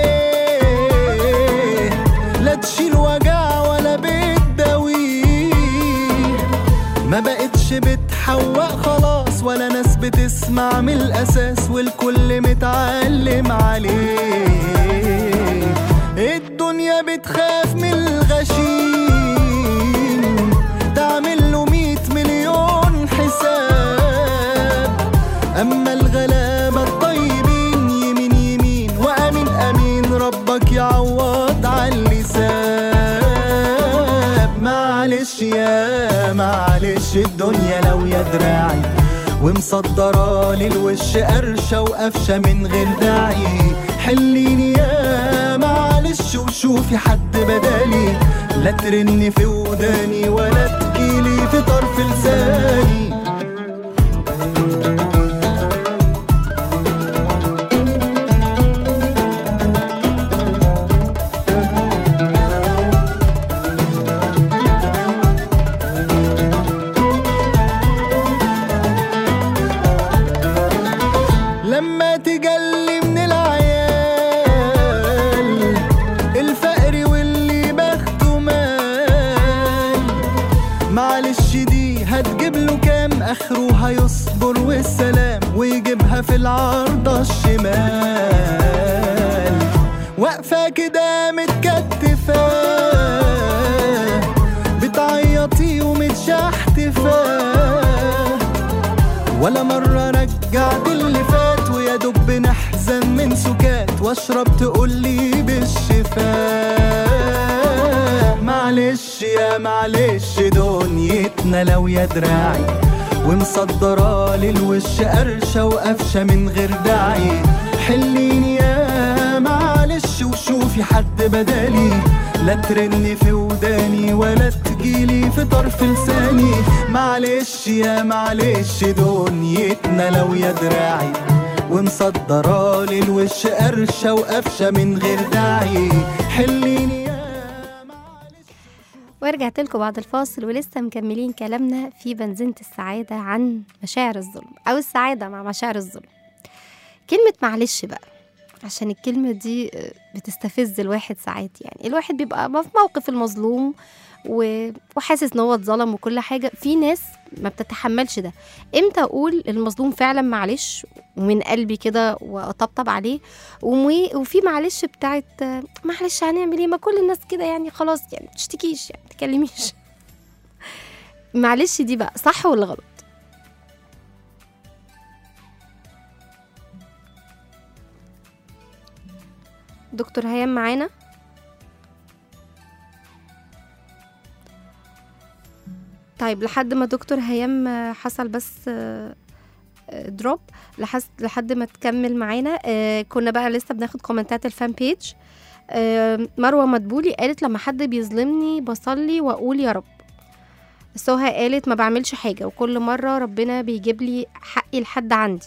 ايه لا تشيل وجع ولا بتداويه ما بقتش بتحوق خلاص ولا ناس بتسمع من الأساس والكل متعلم عليه الدنيا بتخاف من الغشيم تعمل له مية مليون حساب أما الغلابة الطيبين يمين يمين وأمين أمين ربك يعوض على اللسان معلش يا معلش الدنيا لو يا دراعي ومصدرة للوش قرشة وقفشة من غير داعي حليني يا معلش وشوفي حد بدالي لا ترني في وداني ولا تجيلي في طرف لساني لما تجلي من العيال الفقر واللي بخته مال معلش دي هتجيب له كام اخره هيصبر والسلام ويجيبها في العارضة الشمال واقفة كده متكتفة بتعيطي ومتشحتفة ولا مرة رجعت اللي فات ويا دوب نحزن من سكات واشرب تقولي بالشفاء معلش يا معلش دنيتنا لو يا دراعي ومصدرة للوش قرشة وقفشة من غير داعي حليني يا معلش وشوفي حد بدالي لا ترني في وداني ولا تجيلي في طرف لساني معلش يا معلش دنيتنا لو يا دراعي ومصدرة للوش قرشة وقفشة من غير داعي حليني يا معلش ورجعت لكم بعد الفاصل ولسه مكملين كلامنا في بنزينة السعادة عن مشاعر الظلم أو السعادة مع مشاعر الظلم كلمة معلش بقى عشان الكلمة دي آه، بتستفز الواحد ساعات يعني الواحد بيبقى في موقف المظلوم و- وحاسس ان هو اتظلم وكل حاجة في ناس ما بتتحملش ده امتى اقول المظلوم فعلا معلش ومن قلبي كده واطبطب عليه ومي- وفي معلش بتاعت آه، معلش هنعمل ايه ما كل الناس كده يعني خلاص يعني ما تشتكيش يعني ما تكلميش معلش دي بقى صح ولا غلط دكتور هيام معانا طيب لحد ما دكتور هيام آه، حصل بس دروب لحد ما تكمل معانا آه، كنا بقى لسه بناخد كومنتات الفان بيج آه، مروه مدبولي قالت لما حد بيظلمني بصلي واقول يا رب سوها قالت ما بعملش حاجه وكل مره ربنا بيجيب لي حقي لحد عندي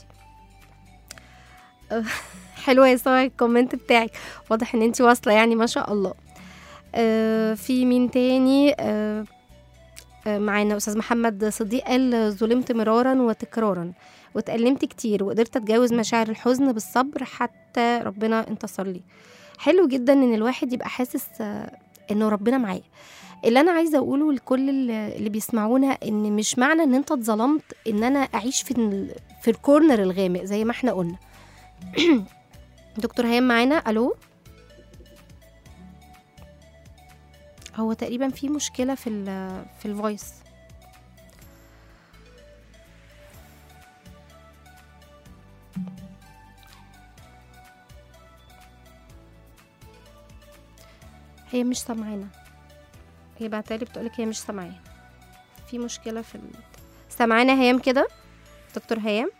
آه، حلوه يا سوها الكومنت بتاعك واضح ان انت واصله يعني ما شاء الله آه، في مين تاني آه، آه، معانا استاذ محمد صديق قال ظلمت مرارا وتكرارا واتألمت كتير وقدرت اتجاوز مشاعر الحزن بالصبر حتى ربنا انتصر لي حلو جدا ان الواحد يبقى حاسس آه، انه ربنا معاه اللي انا عايزه اقوله لكل اللي اللي بيسمعونا ان مش معنى ان انت اتظلمت ان انا اعيش في ال- في الكورنر الغامق زي ما احنا قلنا دكتور هيام معانا الو هو تقريبا في مشكله في ال في الفويس هي مش سامعانا هي بعتالي بتقولك هي مش سامعاه في مشكله في ال... سامعانا هيام كده دكتور هيام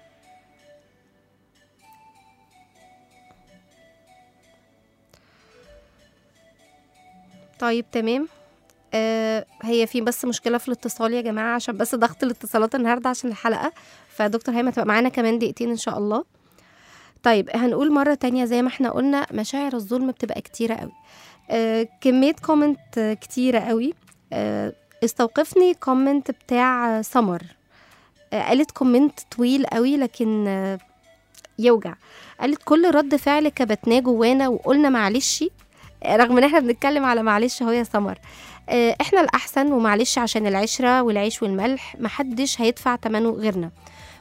طيب تمام آه هي في بس مشكله في الاتصال يا جماعه عشان بس ضغط الاتصالات النهارده عشان الحلقه فدكتور هيما هتبقى معانا كمان دقيقتين ان شاء الله طيب هنقول مرة تانية زي ما احنا قلنا مشاعر الظلم بتبقى كتيرة قوي آه كمية كومنت آه، كتيرة قوي آه استوقفني كومنت بتاع آه، سمر آه قالت كومنت طويل قوي لكن آه يوجع قالت كل رد فعل كبتناه جوانا وقلنا معلش آه، رغم ان احنا بنتكلم على معلش اهو يا سمر آه، احنا الاحسن ومعلش عشان العشره والعيش والملح محدش هيدفع ثمنه غيرنا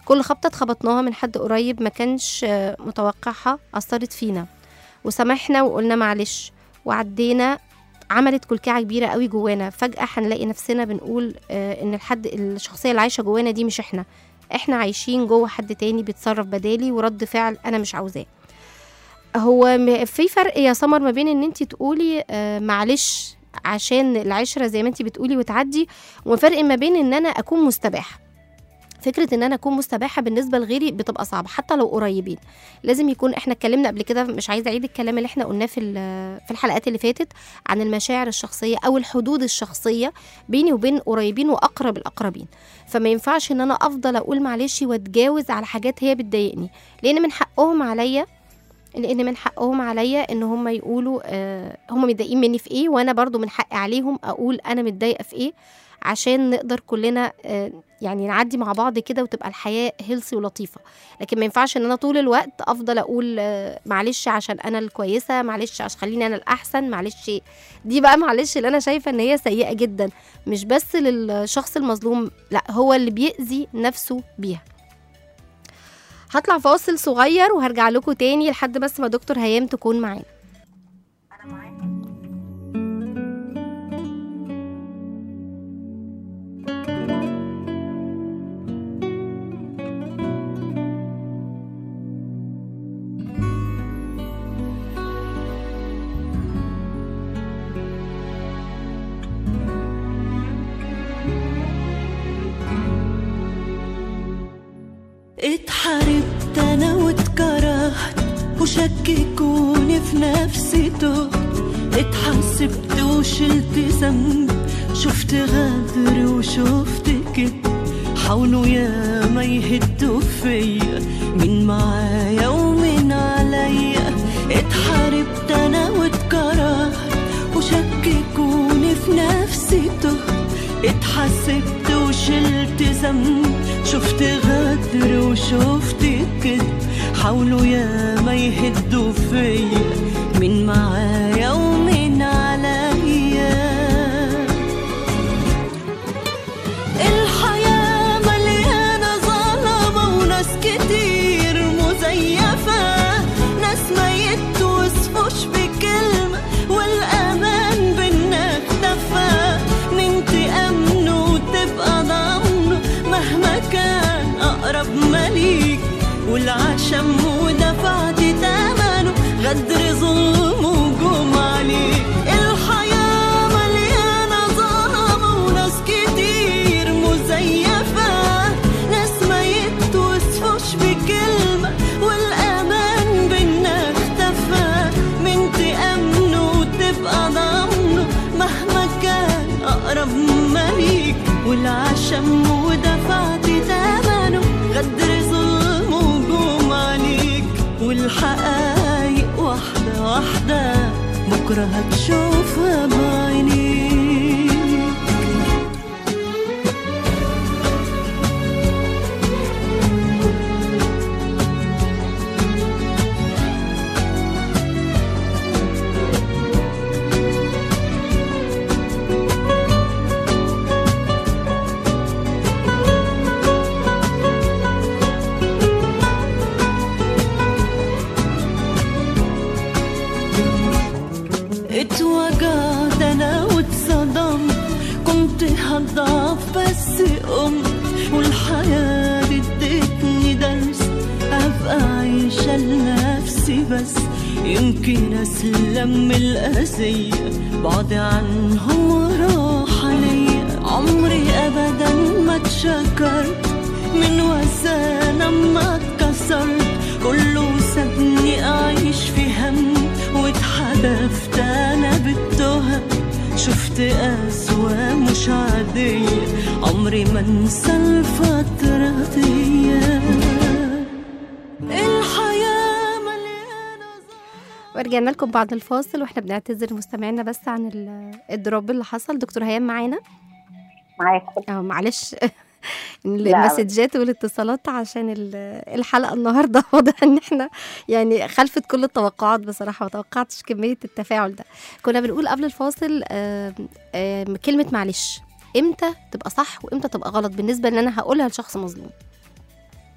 كل خبطة اتخبطناها من حد قريب ما كانش آه، متوقعها أثرت فينا وسامحنا وقلنا معلش وعدينا عملت كلكعة كبيرة قوي جوانا فجأة هنلاقي نفسنا بنقول آه، إن الحد الشخصية اللي عايشة جوانا دي مش إحنا إحنا عايشين جوه حد تاني بيتصرف بدالي ورد فعل أنا مش عاوزاه هو م- في فرق يا سمر ما بين ان انت تقولي آه، معلش عشان العشره زي ما انت بتقولي وتعدي وفرق ما بين ان انا اكون مستباحه فكرة ان انا اكون مستباحة بالنسبة لغيري بتبقى صعبة حتى لو قريبين لازم يكون احنا اتكلمنا قبل كده مش عايزة اعيد الكلام اللي احنا قلناه في ال- في الحلقات اللي فاتت عن المشاعر الشخصية او الحدود الشخصية بيني وبين قريبين واقرب الاقربين فما ينفعش ان انا افضل اقول معلش واتجاوز على حاجات هي بتضايقني لان من حقهم عليا لان من حقهم عليا ان هم يقولوا آه هم متضايقين مني في ايه وانا برضو من حقي عليهم اقول انا متضايقه في ايه عشان نقدر كلنا آه يعني نعدي مع بعض كده وتبقى الحياه هيلثي ولطيفه لكن ما ينفعش ان انا طول الوقت افضل اقول آه معلش عشان انا الكويسه معلش عشان خليني انا الاحسن معلش دي بقى معلش اللي انا شايفه ان هي سيئه جدا مش بس للشخص المظلوم لا هو اللي بيأذي نفسه بيها هطلع فاصل صغير وهرجع لكم تاني لحد بس ما دكتور هيام تكون معانا اتحاربت انا واتكرهت وشككوني في نفسي تهت اتحسبت وشلت ذنب شفت غدر وشفت كده حاولوا يا ما يهدوا فيا مين معايا ومين عليا اتحاربت انا واتكرهت وشككوني في نفسي تهت اتحسبت وشلت ذنب شفت غدر وشفت كده حاولوا يا ما يهدوا فيا مين معايا ومين عليا الحياة مليانة ظلمة وناس كتير مزيفة ناس ما يتوصفوش بكلمة والأمان بينا اختفى مين تأمنه وتبقى ضامنه مهما كان أقرب مليك والعشم ودفعت تمنه غدر ظلم وجوم عليك الحياة مليانة ظلمة وناس كتير مزيفة ناس ما يتوصفوش بكلمة والأمان بينا اختفى من تأمنه وتبقى ضامنه مهما كان أقرب مليك والعشم ودفعت تمنه غدر ظلم وجوم عليك والحقايق واحدة واحدة بكرة هتشوفها بعينيك اتوجعت انا واتصدمت كنت هضعف بس قمت والحياة دي ادتني درس ابقى عايشة لنفسي بس يمكن اسلم من الاذية بعد عنهم راحة ليا عمري ابدا ما اتشكرت من وسانة ما اتكسرت كله سابني اعيش في هم واتحدفت انا بالتهم شفت اسوا مش عادية عمري ما انسى الفترة دي الحياة مليانة ورجعنا لكم بعد الفاصل واحنا بنعتذر مستمعينا بس عن ال- الدروب اللي حصل دكتور هيام معانا معاكم اه معلش المسجات والاتصالات عشان ال- الحلقه النهارده واضح ان احنا يعني خلفت كل التوقعات بصراحه ما توقعتش كميه التفاعل ده كنا بنقول قبل الفاصل آم، آم، كلمه معلش امتى تبقى صح وامتى تبقى غلط بالنسبه ان انا هقولها لشخص مظلوم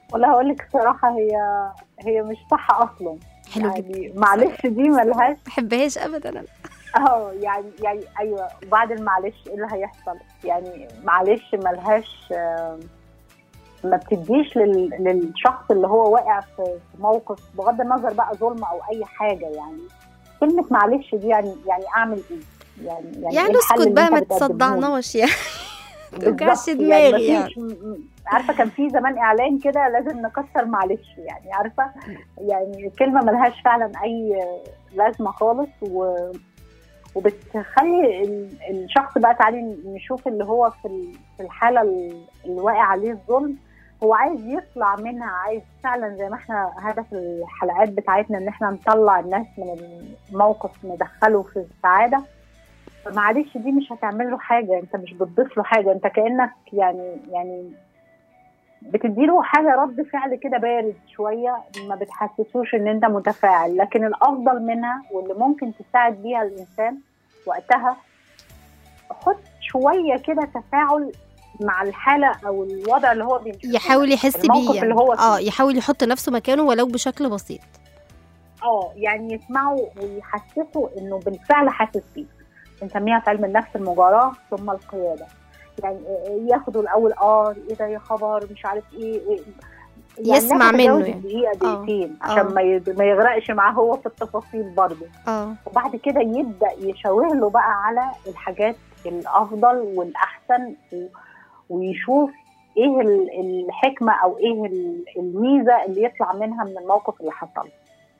ولا هقول لك الصراحه هي هي مش صح اصلا حلو جدا يعني معلش دي ملهاش ما بحبهاش ابدا انا اه يعني يعني ايوه بعد المعلش ايه اللي هيحصل؟ يعني معلش ملهاش آم، ما بتديش لل- للشخص اللي هو واقع في في موقف بغض النظر بقى ظلم او اي حاجه يعني كلمه معلش دي يعني يعني اعمل ايه؟ يعني يعني يعني إيه الحل اسكت اللي بقى أنت ما بتقدمه لي؟ تصدعناش يعني توجعش بالظبط، دماغي يعني مفيش- م- م- عارفه كان في زمان اعلان كده لازم نكسر معلش يعني عارفه يعني كلمه ملهاش فعلا اي لازمه خالص و وبتخلي ال- الشخص بقى تعالي نشوف اللي هو في ال- في الحاله ال- اللي واقع عليه الظلم هو عايز يطلع منها عايز فعلا زي ما احنا هدف الحلقات بتاعتنا ان احنا نطلع الناس من الموقف ندخله في السعاده فمعلش دي مش هتعمل له حاجه انت مش بتضيف له حاجه انت كانك يعني يعني بتديله حاجه رد فعل كده بارد شويه ما بتحسسوش ان انت متفاعل لكن الافضل منها واللي ممكن تساعد بيها الانسان وقتها حط شويه كده تفاعل مع الحاله او الوضع اللي هو بيشوفه يحاول يحس الموقف بيه اللي يعني. هو فيه. اه يحاول يحط نفسه مكانه ولو بشكل بسيط اه يعني يسمعوا ويحسسوا انه بالفعل حاسس بيه بنسميها في علم النفس المجاراة ثم القيادة يعني ياخدوا الأول اه ايه ده يا خبر مش عارف ايه, إيه يعني يسمع ناخد منه تجاوز يعني. دقيقة آه. دقيقتين آه. عشان ما يد- ما يغرقش معاه هو في التفاصيل برضه اه وبعد كده يبدأ يشاور له بقى على الحاجات الأفضل والأحسن و- ويشوف ايه ال- الحكمة أو ايه ال- الميزة اللي يطلع منها من الموقف اللي حصل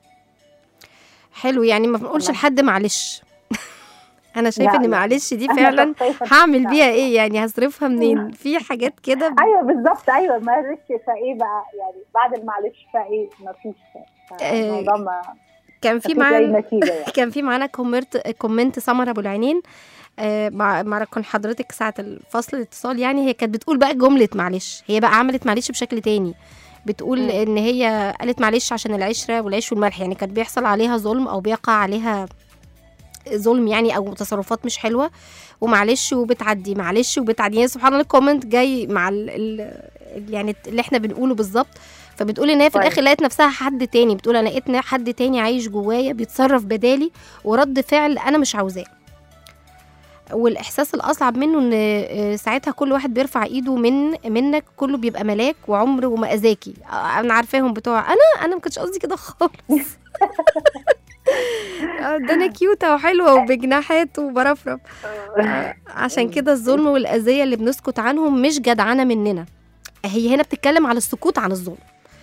حلو يعني ما بنقولش تمام. لحد معلش انا شايفه لا، ان لا. معلش دي أنا فعلا شخصياً- هعمل بيها ايه يعني هصرفها منين في حاجات كده ب- ايوه بالظبط ايوه معلش فايه بقى يعني بعد المعلش فايه مفيش الموضوع ما كان في مفيش اي معانا نتيجه يعني كان في معانا كومنت كومنت سمر ابو العينين آه، مع مع كون حضرتك ساعه الفصل الاتصال يعني هي كانت بتقول بقى جمله معلش هي بقى عملت معلش بشكل تاني بتقول مم. ان هي قالت معلش عشان العشره والعيش والملح يعني كان بيحصل عليها ظلم او بيقع عليها ظلم يعني او تصرفات مش حلوه ومعلش وبتعدي معلش وبتعدي يعني سبحان الله الكومنت جاي مع ال ال يعني اللي احنا بنقوله بالظبط فبتقول ان هي في طيب. الاخر لقيت نفسها حد تاني بتقول انا لقيت حد تاني عايش جوايا بيتصرف بدالي ورد فعل انا مش عاوزاه والاحساس الاصعب منه ان آه، ساعتها كل واحد بيرفع ايده من منك كله بيبقى ملاك وعمر وما اذاكي آه، انا عارفاهم بتوع انا انا ما كنتش قصدي كده خالص آه، ده انا كيوتة وحلوة وبجناحات وبرفرف آه، عشان كده الظلم والأذية اللي بنسكت عنهم مش جدعنة مننا هي هنا بتتكلم على السكوت عن الظلم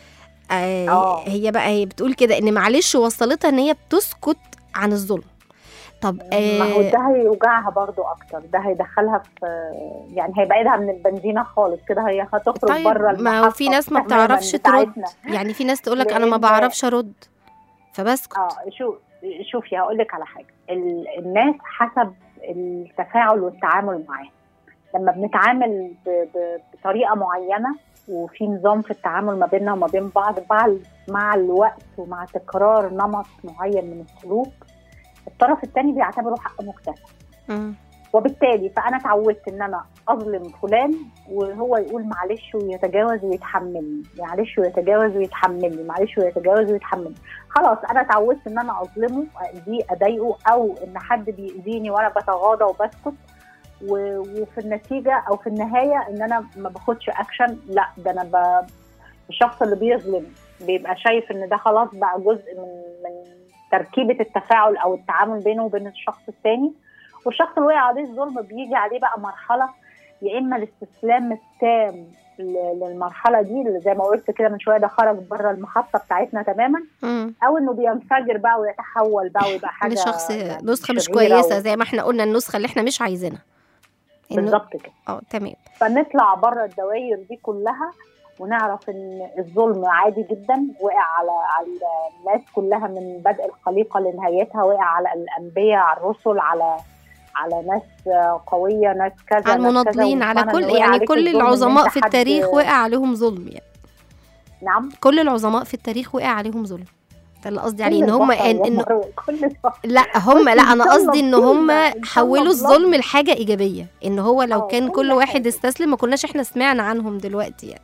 آه آه. هي بقى هي بتقول كده ان معلش وصلتها ان هي بتسكت عن الظلم طب ما هو آه ده هيوجعها برضو اكتر ده هيدخلها في يعني هيبعدها من البنزينه خالص كده هي هتخرج طيب بره ما هو في ناس ما تماماً بتعرفش ترد بتاعتنا. يعني في ناس تقول لك انا ما لأن- بعرفش ارد فبسكت اه شو شوفي هقول لك على حاجه ال- الناس حسب التفاعل والتعامل معاها لما بنتعامل ب- ب- بطريقه معينه وفي نظام في التعامل ما بيننا وما بين بعض مع ال- مع الوقت ومع تكرار نمط معين من السلوك الطرف الثاني بيعتبره حق مكتسب مم. وبالتالي فانا اتعودت ان انا اظلم فلان وهو يقول معلش ويتجاوز ويتحملني معلش ويتجاوز ويتحملني معلش ويتجاوز ويتحملني خلاص انا اتعودت ان انا اظلمه اذيه اضايقه او ان حد بيأذيني وانا بتغاضى وبسكت و- وفي النتيجه او في النهايه ان انا ما باخدش اكشن لا ده انا ب... الشخص اللي بيظلم بيبقى شايف ان ده خلاص بقى جزء من من تركيبه التفاعل او التعامل بينه وبين الشخص الثاني والشخص اللي وقع عليه الظلم بيجي عليه بقى مرحله يا اما الاستسلام التام ل- للمرحله دي اللي زي ما قلت كده من شويه ده خرج بره المحطه بتاعتنا تماما مم. او انه بينفجر بقى ويتحول بقى ويبقى حاجه لشخص يعني نسخة مش شريرة كويسة و- زي ما احنا قلنا النسخة اللي احنا مش عايزينها إنه- بالظبط كده اه تمام فنطلع بره الدوائر دي كلها ونعرف ان الظلم عادي جدا وقع على على الناس كلها من بدء الخليقه لنهايتها وقع على الانبياء على الرسل على على ناس قويه ناس كذا على ناس كذا، المناضلين على ومش معنى كل إن وقع يعني عليك كل الظلم إن العظماء أنت في حد- التاريخ وقع عليهم ظلم يعني نعم كل العظماء في التاريخ وقع عليهم ظلم ده اللي قصدي عليه كل ان هم البشر ان, يا إن مروة، كل البشر. لا هم لا انا إن شاء الله قصدي ان بكلمة، هم إن شاء الله حولوا بلفظ. الظلم لحاجه ايجابيه ان هو لو آه، كان كل كل واحد حاجة. استسلم ما كناش احنا سمعنا عنهم دلوقتي يعني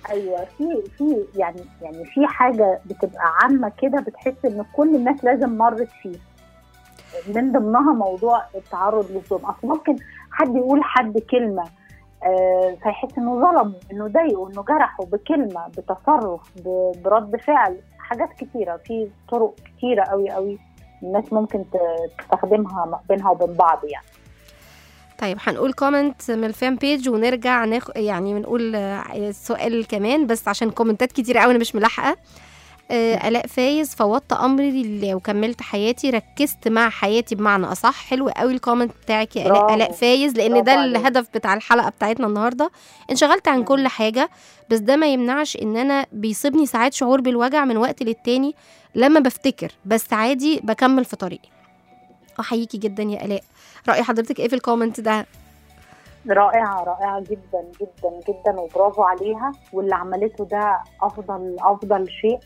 ايوه في في يعني يعني في حاجه بتبقى عامه كده بتحس ان كل الناس لازم مرت فيه من ضمنها موضوع التعرض للظلم اصل ممكن حد يقول حد كلمه آه، فيحس انه ظلمه انه ضايقه انه جرحه بكلمه بتصرف ب- برد فعل حاجات كتيره في طرق كتيره قوي قوي الناس ممكن ت- تستخدمها م- بينها وبين بعض يعني طيب هنقول كومنت من الفان بيج ونرجع ناخ... يعني بنقول آه، سؤال كمان بس عشان كومنتات كتير قوي انا مش ملاحقه آه، الاء فايز فوضت امري لله وكملت حياتي ركزت مع حياتي بمعنى اصح حلو قوي الكومنت بتاعك يا الاء برافو. الاء فايز لان برافو ده عليك. الهدف بتاع الحلقه بتاعتنا النهارده انشغلت عن مم. كل حاجه بس ده ما يمنعش ان انا بيصيبني ساعات شعور بالوجع من وقت للتاني لما بفتكر بس عادي بكمل في طريقي احييكي جدا يا الاء راي حضرتك ايه في الكومنت ده رائعة رائعة جدا جدا جدا وبرافو عليها واللي عملته ده أفضل أفضل شيء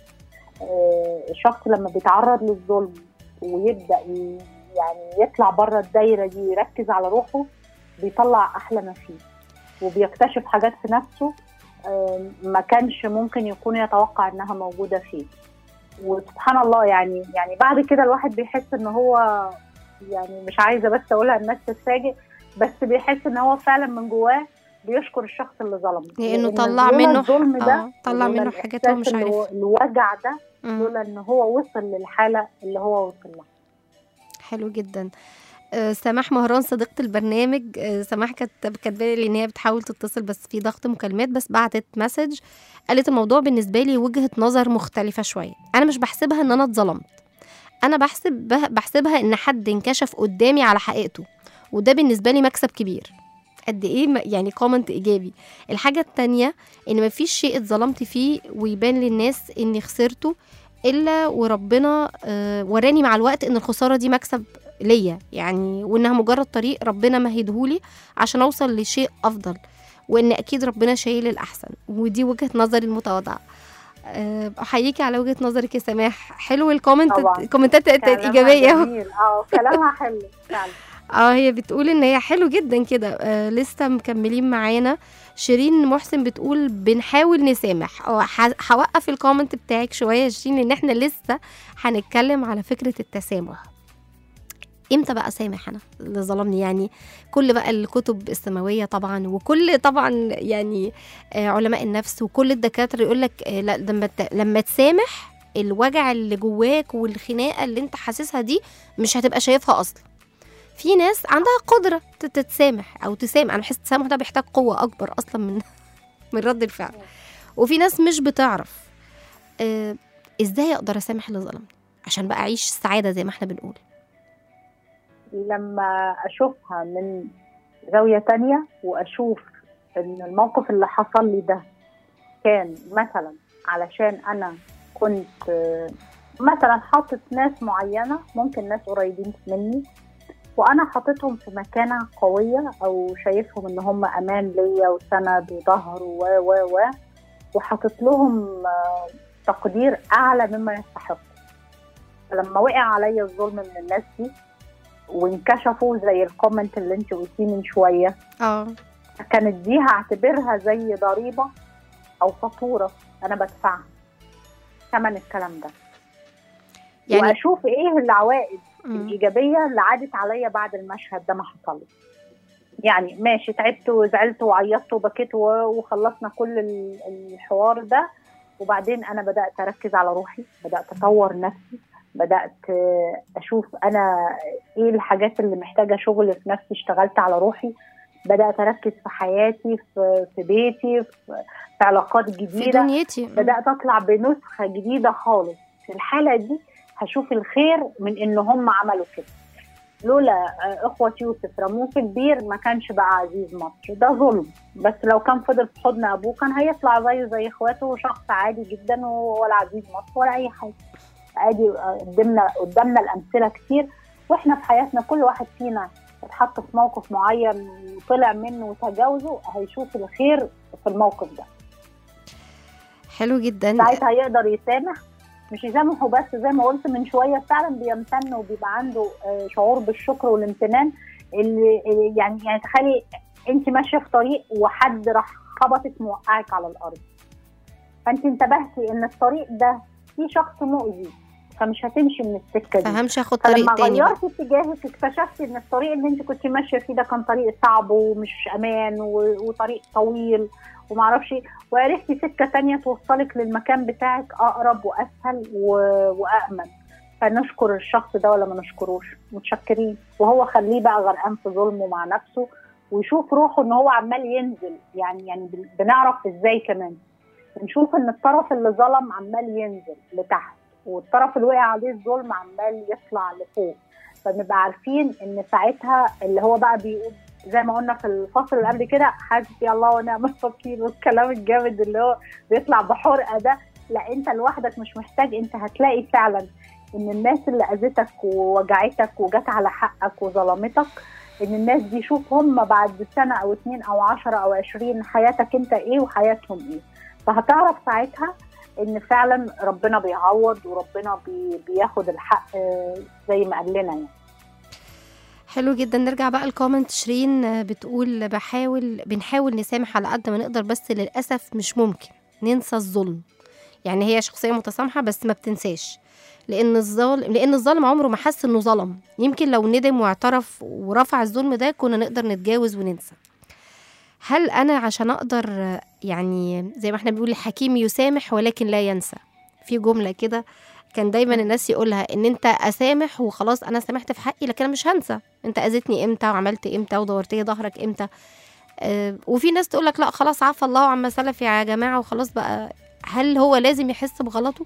آه، الشخص لما بيتعرض للظلم ويبدأ ي- يعني يطلع بره الدايرة دي ويركز على روحه بيطلع أحلى ما فيه وبيكتشف حاجات في نفسه آه، ما كانش ممكن يكون يتوقع إنها موجودة فيه وسبحان الله يعني يعني بعد كده الواحد بيحس إن هو يعني مش عايزة بس أقولها الناس تتفاجئ بس بيحس ان هو فعلا من جواه بيشكر الشخص اللي ظلمه لأنه لأن طلع لولا منه الظلم ده آه، طلع لولا منه حاجات هو مش الإحساس اللي عارفها. الوجع ده مم. لولا ان هو وصل للحاله اللي هو وصل لها حلو جدا آه، سماح مهران صديقة البرنامج آه، سماح كانت كاتبه لي ان هي بتحاول تتصل بس في ضغط مكالمات بس بعتت مسج قالت الموضوع بالنسبه لي وجهه نظر مختلفه شويه انا مش بحسبها ان انا اتظلمت انا بحسب بحسبها ان حد انكشف قدامي على حقيقته وده بالنسبه لي مكسب كبير قد ايه م- يعني كومنت ايجابي الحاجه التانية ان مفيش شيء اتظلمت فيه ويبان للناس اني خسرته الا وربنا آه، وراني مع الوقت ان الخساره دي مكسب ليا يعني وانها مجرد طريق ربنا مهدهولي عشان اوصل لشيء افضل وان اكيد ربنا شايل الاحسن ودي وجهه نظري المتواضعه آه، احييكي على وجهه نظرك يا سماح حلو الكومنت طبعاً. الكومنتات كانت كلامها ايجابيه جميل اه كلامها حلو فعلا اه هي بتقول ان هي حلو جدا كده آه لسه مكملين معانا شيرين محسن بتقول بنحاول نسامح اه ح- هوقف الكومنت بتاعك شويه يا شيرين لان احنا لسه هنتكلم على فكره التسامح امتى بقى سامح انا اللي ظلمني يعني كل بقى الكتب السماويه طبعا وكل طبعا يعني آه علماء النفس وكل الدكاتره يقول لك آه لا لما ت- لما تسامح الوجع اللي جواك والخناقه اللي انت حاسسها دي مش هتبقى شايفها اصلا في ناس عندها قدره ت- تتسامح او تسامح انا بحس التسامح ده بيحتاج قوه اكبر اصلا من من رد الفعل وفي ناس مش بتعرف آه ازاي اقدر اسامح اللي ظلمني عشان بقى اعيش السعاده زي ما احنا بنقول لما اشوفها من زاويه تانية واشوف ان الموقف اللي حصل لي ده كان مثلا علشان انا كنت آه، مثلا حاطط ناس معينه ممكن ناس قريبين مني وانا حاططهم في مكانه قويه او شايفهم ان هم امان ليا وسند وظهر و و و وحاطط لهم آه، تقدير اعلى مما يستحقوا لما وقع عليا الظلم من الناس دي وانكشفوا زي الكومنت اللي انت قلتيه من شويه اه كانت دي هعتبرها زي ضريبه او فاتوره انا بدفعها ثمن الكلام ده يعني واشوف ايه العوائد مم. الايجابيه اللي عادت عليا بعد المشهد ده ما حصل يعني ماشي تعبت وزعلت وعيطت وبكيت و- وخلصنا كل ال- الحوار ده وبعدين انا بدات اركز على روحي بدات اطور نفسي بدات آه، اشوف انا ايه الحاجات اللي محتاجه شغل في نفسي اشتغلت على روحي بدات اركز في حياتي في, في بيتي في, في علاقات في جديده دنيتي مم. بدات اطلع بنسخه جديده خالص في الحاله دي هشوف الخير من ان هم عملوا كده لولا آه، اخوه يوسف رموه في البير ما كانش بقى عزيز مصر ده ظلم بس لو كان فضل في حضن ابوه كان هيطلع زيه زي اخواته وشخص عادي جدا ولا عزيز مصر ولا اي حاجه ادي آه، قدامنا قدامنا الامثله كتير واحنا في حياتنا كل واحد فينا اتحط في موقف معين وطلع منه وتجاوزه هيشوف الخير في الموقف ده حلو جدا ساعتها يقدر يسامح مش يسامح وبس زي ما قلت من شويه فعلا بيمتن وبيبقى عنده آه، شعور بالشكر والامتنان اللي اللي يعني يعني تخيلي انت ماشيه في طريق وحد راح خبطك موقعك على الارض فانت انتبهتي ان الطريق ده فيه شخص مؤذي فمش هتمشي من السكه دي فهمش اخد طريق فلما تاني بقى. غيرتي اتجاهك اكتشفتي ان الطريق اللي انت كنت ماشيه فيه ده كان طريق صعب ومش امان و- وطريق طويل ومعرفش إيه، وعرفتي سكه تانية توصلك للمكان بتاعك اقرب واسهل و- وامن فنشكر الشخص ده ولا ما نشكروش متشكرين وهو خليه بقى غرقان في ظلمه مع نفسه ويشوف روحه ان هو عمال ينزل يعني يعني بن- بنعرف ازاي كمان بنشوف ان الطرف اللي ظلم عمال ينزل لتحت والطرف اللي وقع عليه الظلم عمال يطلع لفوق فنبقى عارفين ان ساعتها اللي هو بقى بيقول زي ما قلنا في الفصل اللي قبل كده حسبي الله ونعم الوكيل والكلام الجامد اللي هو بيطلع بحرقه ده لا انت لوحدك مش محتاج انت هتلاقي فعلا ان الناس اللي اذتك ووجعتك وجت على حقك وظلمتك ان الناس دي شوف هم بعد سنه او اتنين او عشرة او عشرين حياتك انت ايه وحياتهم ايه فهتعرف ساعتها ان فعلا ربنا بيعوض وربنا بي بياخد الحق آه، زي ما قال لنا يعني حلو جدا نرجع بقى الكومنت شيرين آه، بتقول بحاول بنحاول نسامح على قد ما نقدر بس للأسف مش ممكن ننسى الظلم يعني هي شخصية متسامحة بس ما بتنساش لأن الظالم لأن الظالم عمره ما حس إنه ظلم يمكن لو ندم واعترف ورفع الظلم ده كنا نقدر نتجاوز وننسى هل أنا عشان أقدر آه، يعني زي ما احنا بنقول الحكيم يسامح ولكن لا ينسى في جملة كده كان دايما الناس يقولها ان انت اسامح وخلاص انا سامحت في حقي لكن انا مش هنسى انت اذيتني امتى وعملت امتى ودورت لي ظهرك امتى آه وفي ناس تقول لك لا خلاص عفى الله عما سلف يا جماعه وخلاص بقى هل هو لازم يحس بغلطه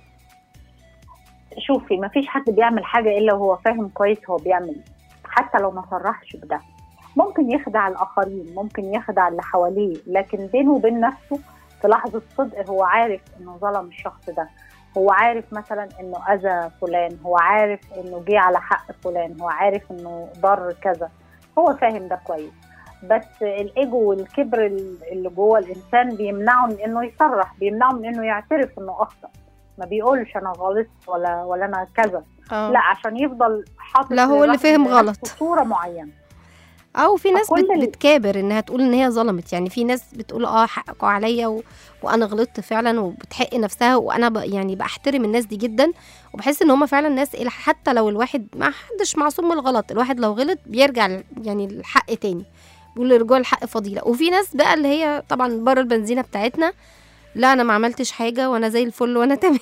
شوفي ما فيش حد بيعمل حاجه الا وهو فاهم كويس هو بيعمل إيه. حتى لو ما صرحش بده ممكن يخدع الاخرين ممكن يخدع اللي حواليه لكن بينه وبين نفسه في لحظه صدق هو عارف انه ظلم الشخص ده هو عارف مثلا انه اذى فلان هو عارف انه جه على حق فلان هو عارف انه ضر كذا هو فاهم ده كويس بس الايجو والكبر اللي جوه الانسان بيمنعه من انه يصرح بيمنعه من انه يعترف انه اخطا ما بيقولش انا غلطت ولا ولا انا كذا اه لا عشان يفضل حاطط لا هو اللي لنفسه- فهم لنفسه غلط. صوره معينه او في ناس فكل بت ال- بتكابر انها تقول ان هي ظلمت يعني في ناس بتقول اه حقكوا عليا و... وانا غلطت فعلا وبتحق نفسها وانا ب... يعني بحترم الناس دي جدا وبحس ان هم فعلا ناس إلى حتى لو الواحد ما حدش معصوم من الغلط الواحد لو غلط بيرجع ل- يعني الحق تاني بيقول رجوع الحق فضيله وفي ناس بقى اللي هي طبعا بره البنزينه بتاعتنا لا انا ما عملتش حاجه وانا زي الفل وانا تمام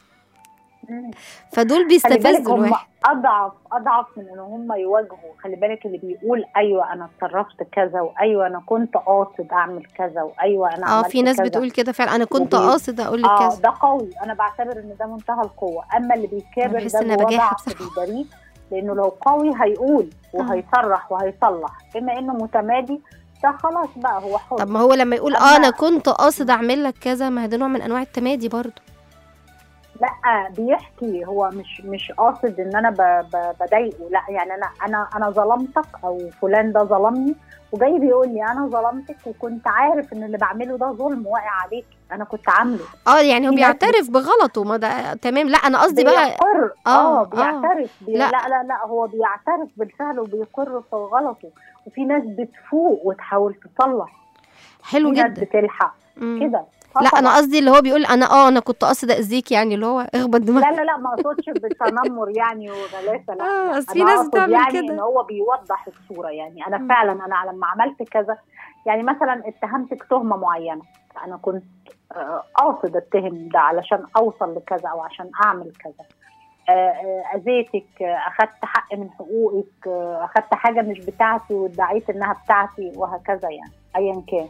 فدول خلي بالك بيستفزوا هم الواحد اضعف اضعف من ان هم يواجهوا خلي بالك اللي بيقول ايوه انا اتصرفت كذا وايوه انا كنت قاصد اعمل كذا وايوه انا اه عملت في ناس كذا. بتقول كده فعلا انا كنت وبي- قاصد اقول لك اه كذا ده قوي انا بعتبر ان ده منتهى القوه اما اللي بيكابر بحس ده إنها جواه بجاحة ضعف بيداريه لانه لو قوي هيقول آه. وهيصرح وهيصلح بما انه متمادي ده خلاص بقى هو حر طب ما هو لما يقول أما- اه انا كنت قاصد اعمل لك كذا ما ده نوع من انواع التمادي برضه لا بيحكي هو مش مش قاصد ان انا ب- ب- بضايقه لا يعني انا انا انا ظلمتك او فلان ده ظلمني وجاي بيقول لي انا ظلمتك وكنت عارف ان اللي بعمله ده ظلم واقع عليك انا كنت عامله اه يعني هو في ناس بيعترف بغلطه ما ده تمام لا انا قصدي بقى بيقر آه، اه آه. بيعترف بي... لا. لا. لا لا لا هو بيعترف بالفعل وبيقر في غلطه وفي ناس بتفوق وتحاول تصلح حلو في ناس جدا بتلحق مم. كده آه لا انا طبعاً. قصدي اللي هو بيقول انا اه انا كنت قاصد اذيك يعني اللي هو اخبط دماغك لا لا لا ما اقصدش بالتنمر يعني وغلاسه لا اه بس في أنا ناس أقصد بتعمل يعني ان كده هو بيوضح الصوره يعني انا مم. فعلا انا لما عملت كذا يعني مثلا اتهمتك تهمه معينه انا كنت آه، قاصد اتهم ده علشان اوصل لكذا او عشان اعمل كذا آه، آه، اذيتك آه، اخدت حق من حقوقك آه، اخدت حاجه مش بتاعتي وادعيت انها بتاعتي وهكذا يعني ايا كان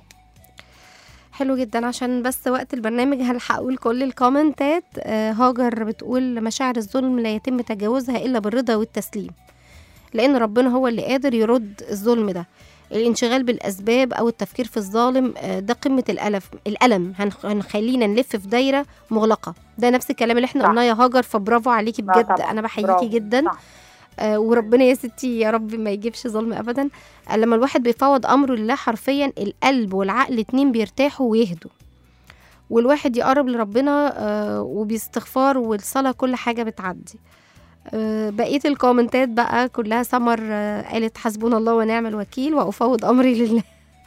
حلو جدا عشان بس وقت البرنامج هلحق اقول كل الكومنتات آه هاجر بتقول مشاعر الظلم لا يتم تجاوزها الا بالرضا والتسليم لان ربنا هو اللي قادر يرد الظلم ده الانشغال بالاسباب او التفكير في الظالم آه، ده قمه الالف الالم هنخ- هنخلينا نلف في دايره مغلقه ده نفس الكلام اللي احنا صح. قلناه يا هاجر فبرافو عليكي آه بجد طبعاً، انا بحييكي برافو، جدا صح. آه، وربنا يا ستي يا رب ما يجيبش ظلم ابدا آه، لما الواحد بيفوض امره لله حرفيا القلب والعقل اتنين بيرتاحوا ويهدوا والواحد يقرب لربنا آه، وباستغفار والصلاه كل حاجه بتعدي آه، بقيه الكومنتات بقى كلها سمر آه، قالت حسبنا الله ونعم الوكيل وافوض امري لله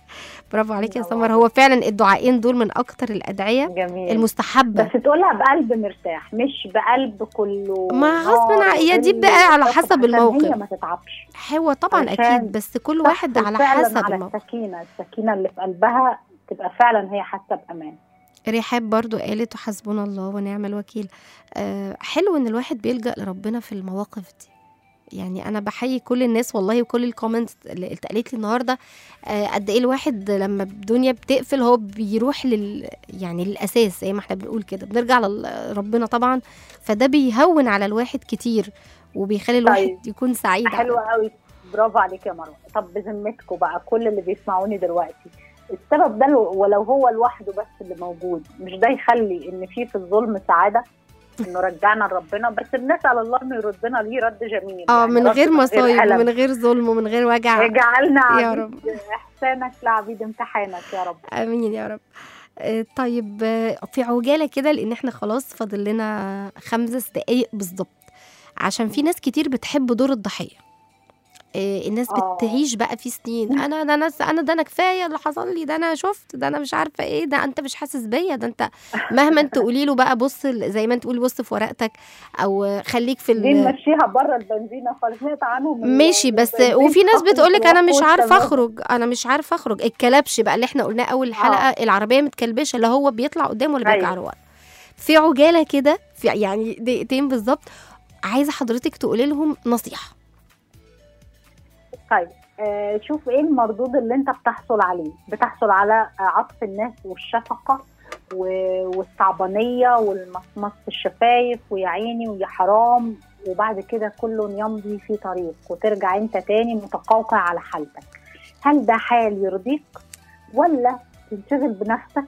برافو عليك يا الله. سمر هو فعلا الدعائين دول من اكتر الادعيه جميل المستحبه بس تقولها بقلب مرتاح مش بقلب كله ما غصب نار عن- هي دي وغل بقى على وسخط حسب عشان الموقف. هي ما تتعبش هو طبعا عشان اكيد بس كل واحد على فعلاً حسب على الموقف السكينه السكينه اللي في قلبها تبقى فعلا هي حاسه بامان رحاب برضو قالت وحسبنا الله ونعم الوكيل آه حلو ان الواحد بيلجأ لربنا في المواقف دي يعني انا بحيي كل الناس والله وكل الكومنتس اللي اتقالت لي النهارده آه قد ايه الواحد لما الدنيا بتقفل هو بيروح لل يعني للاساس زي ما احنا بنقول كده بنرجع لربنا طبعا فده بيهون على الواحد كتير وبيخلي الواحد طيب. يكون سعيد حلوه قوي برافو عليك يا مروه طب بذمتكم بقى كل اللي بيسمعوني دلوقتي السبب ده لو- ولو هو لوحده بس اللي موجود مش ده يخلي ان في في الظلم سعاده انه رجعنا لربنا بس بنسال الله انه يردنا ليه رد جميل اه يعني من رد غير مصايب ألم. ومن غير ظلم ومن غير وجع اجعلنا يا عبيد رب. احسانك لعبيد امتحانك يا رب امين يا رب آه، طيب آه، في عجاله كده لان احنا خلاص فاضل لنا خمس دقايق بالظبط عشان في ناس كتير بتحب دور الضحيه آه، الناس آه. بتعيش بقى في سنين انا ده انا انا ده انا كفايه اللي حصل لي ده انا شفت ده انا مش عارفه ايه ده انت مش حاسس بيا ده انت مهما انت تقولي له بقى بص ال- زي ما انت تقولي بص في ورقتك او خليك في دي ال- نمشيها بره البنزينه خالص نقطع عنهم ال- ماشي بس البنزين وفي ناس فقط بتقولك انا مش الوقود عارفه تمام. اخرج انا مش عارفه اخرج الكلبش بقى اللي احنا قلناه اول الحلقه العربيه متكلبشه اللي هو بيطلع قدام ولا بيرجع أيوة. لورا في عجاله كده في يعني دقيقتين بالظبط عايزه حضرتك تقولي لهم نصيحه طيب آه شوف ايه المردود اللي انت بتحصل عليه بتحصل على آه، عطف الناس والشفقه و- والصعبانيه والمصمص في الشفايف ويا عيني ويا حرام وبعد كده كل يمضي في طريق وترجع انت تاني متقوقع على حالتك هل ده حال يرضيك ولا تنشغل بنفسك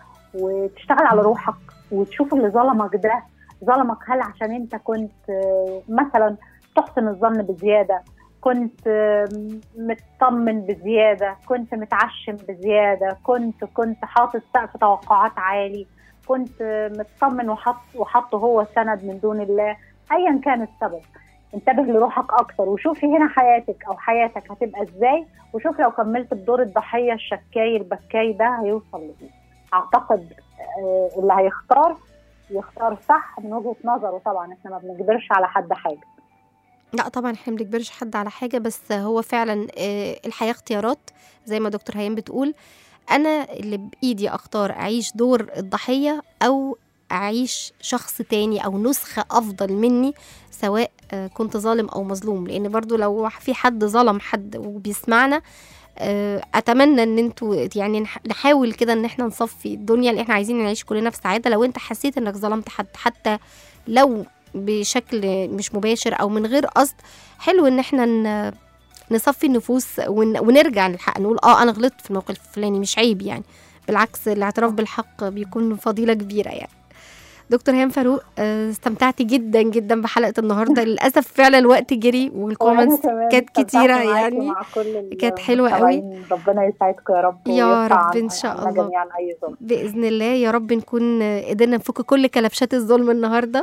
وتشتغل على روحك وتشوف اللي ظلمك ده ظلمك هل عشان انت كنت آه، مثلا تحسن الظن بزياده كنت آم، مطمن بزياده كنت متعشم بزياده كنت كنت حاطط سقف توقعات عالي كنت آه، مطمن وحط وحطه هو سند من دون الله ايا كان السبب انتبه لروحك اكتر وشوفي هنا حياتك او حياتك هتبقى ازاي وشوف لو كملت بدور الضحيه الشكاي البكاي ده هيوصل لايه اعتقد آه، اللي هيختار يختار صح من وجهه نظره طبعا احنا ما بنجبرش على حد حاجه لا طبعا احنا بنجبرش حد على حاجه بس هو فعلا آه، الحياه اختيارات زي ما دكتور هيام بتقول انا اللي بايدي اختار اعيش دور الضحيه او اعيش شخص تاني او نسخه افضل مني سواء آه، كنت ظالم او مظلوم لان برضو لو في حد ظلم حد وبيسمعنا آه، اتمنى ان انتوا يعني نح- نحاول كده ان احنا نصفي الدنيا اللي احنا عايزين نعيش كلنا في سعاده لو انت حسيت انك ظلمت حد حتى لو بشكل مش مباشر او من غير قصد حلو ان احنا ن- نصفي النفوس ون... ونرجع للحق نقول اه انا غلطت في الموقف الفلاني مش عيب يعني بالعكس الاعتراف بالحق بيكون فضيله كبيره يعني دكتور هيام فاروق آه، استمتعت جدا جدا بحلقه النهارده للاسف فعلا الوقت جري والكومنتس وأنا كمان كانت استمتعت كتيره معاكي يعني مع كل ال- كانت حلوة قوي. المستمعين. ربنا يسعدكم يا رب يا ويرفع رب إن عن- شاء عنا الله. جميعا اي ظلم باذن الله يا رب نكون آه، قدرنا نفك كل كلبشات الظلم النهارده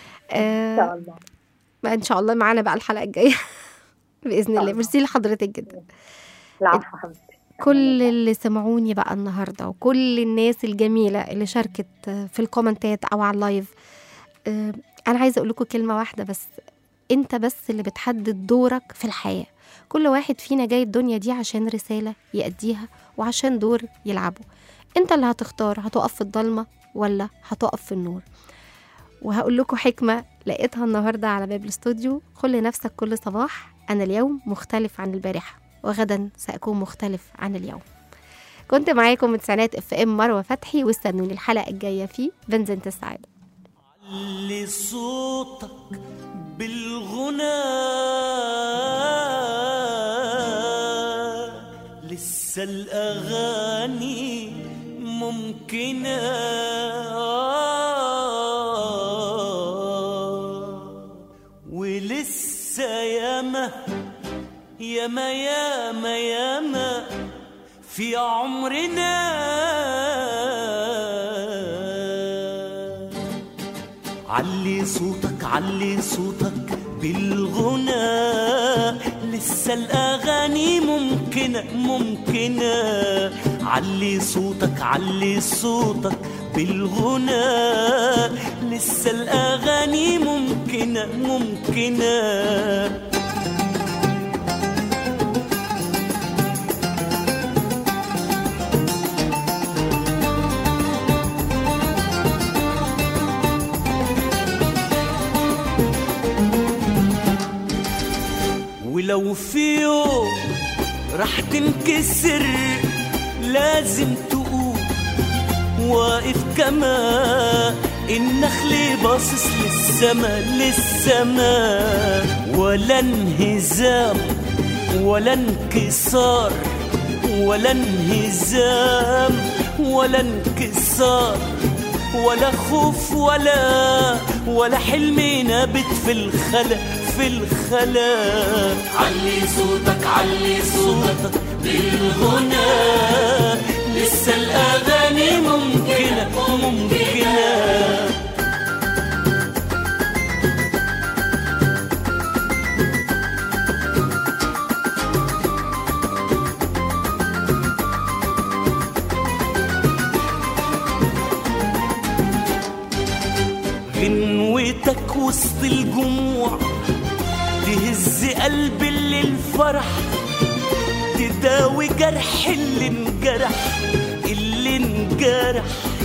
ان شاء آه الله بقى ان شاء الله معانا بقى الحلقه الجايه باذن الله الله. ميرسي لحضرتك جدا العفو حبيبتي كل اللي سمعوني بقى النهارده وكل الناس الجميله اللي شاركت آه، في الكومنتات او على اللايف آه، انا عايزه اقول لكم كلمه واحده بس انت بس اللي بتحدد دورك في الحياه كل واحد فينا جاي الدنيا دي عشان رساله يأديها وعشان دور يلعبه انت اللي هتختار هتقف في الضلمه ولا هتقف في النور وهقول لكم حكمه لقيتها النهارده على باب الاستوديو قل لنفسك كل صباح انا اليوم مختلف عن البارحه وغدا سأكون مختلف عن اليوم كنت معاكم من تسعينات اف ام مروه فتحي واستنوني الحلقه الجايه في بنزنة السعاده علي صوتك بالغنى لسه الأغاني ممكنة ولسه ياما ياما ياما ياما في عمرنا علي صوتك علي صوتك بالغنى لسه الأغاني ممكنة ممكنة علي صوتك علي صوتك بالغنى لسه الأغاني ممكنة ممكنة ولو في يوم راح تنكسر لازم تقوم واقف كما النخل باصص للسما للسما ولا انهزام ولا انكسار ولا انهزام ولا انكسار ولا خوف ولا ولا حلم نابت في الخلا في الخلا علي صوتك علي صوتك بالغنى لسه الأغاني ممكنة ممكنة غنوتك وسط الجموع تهز قلب اللي الفرح تداوي جرح اللي انجرح اللي انجرح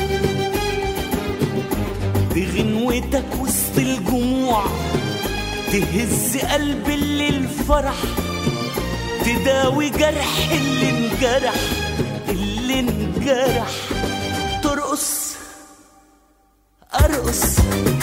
بغنوتك وسط الجموع تهز قلب اللي الفرح تداوي جرح اللي انجرح اللي انجرح ترقص ارقص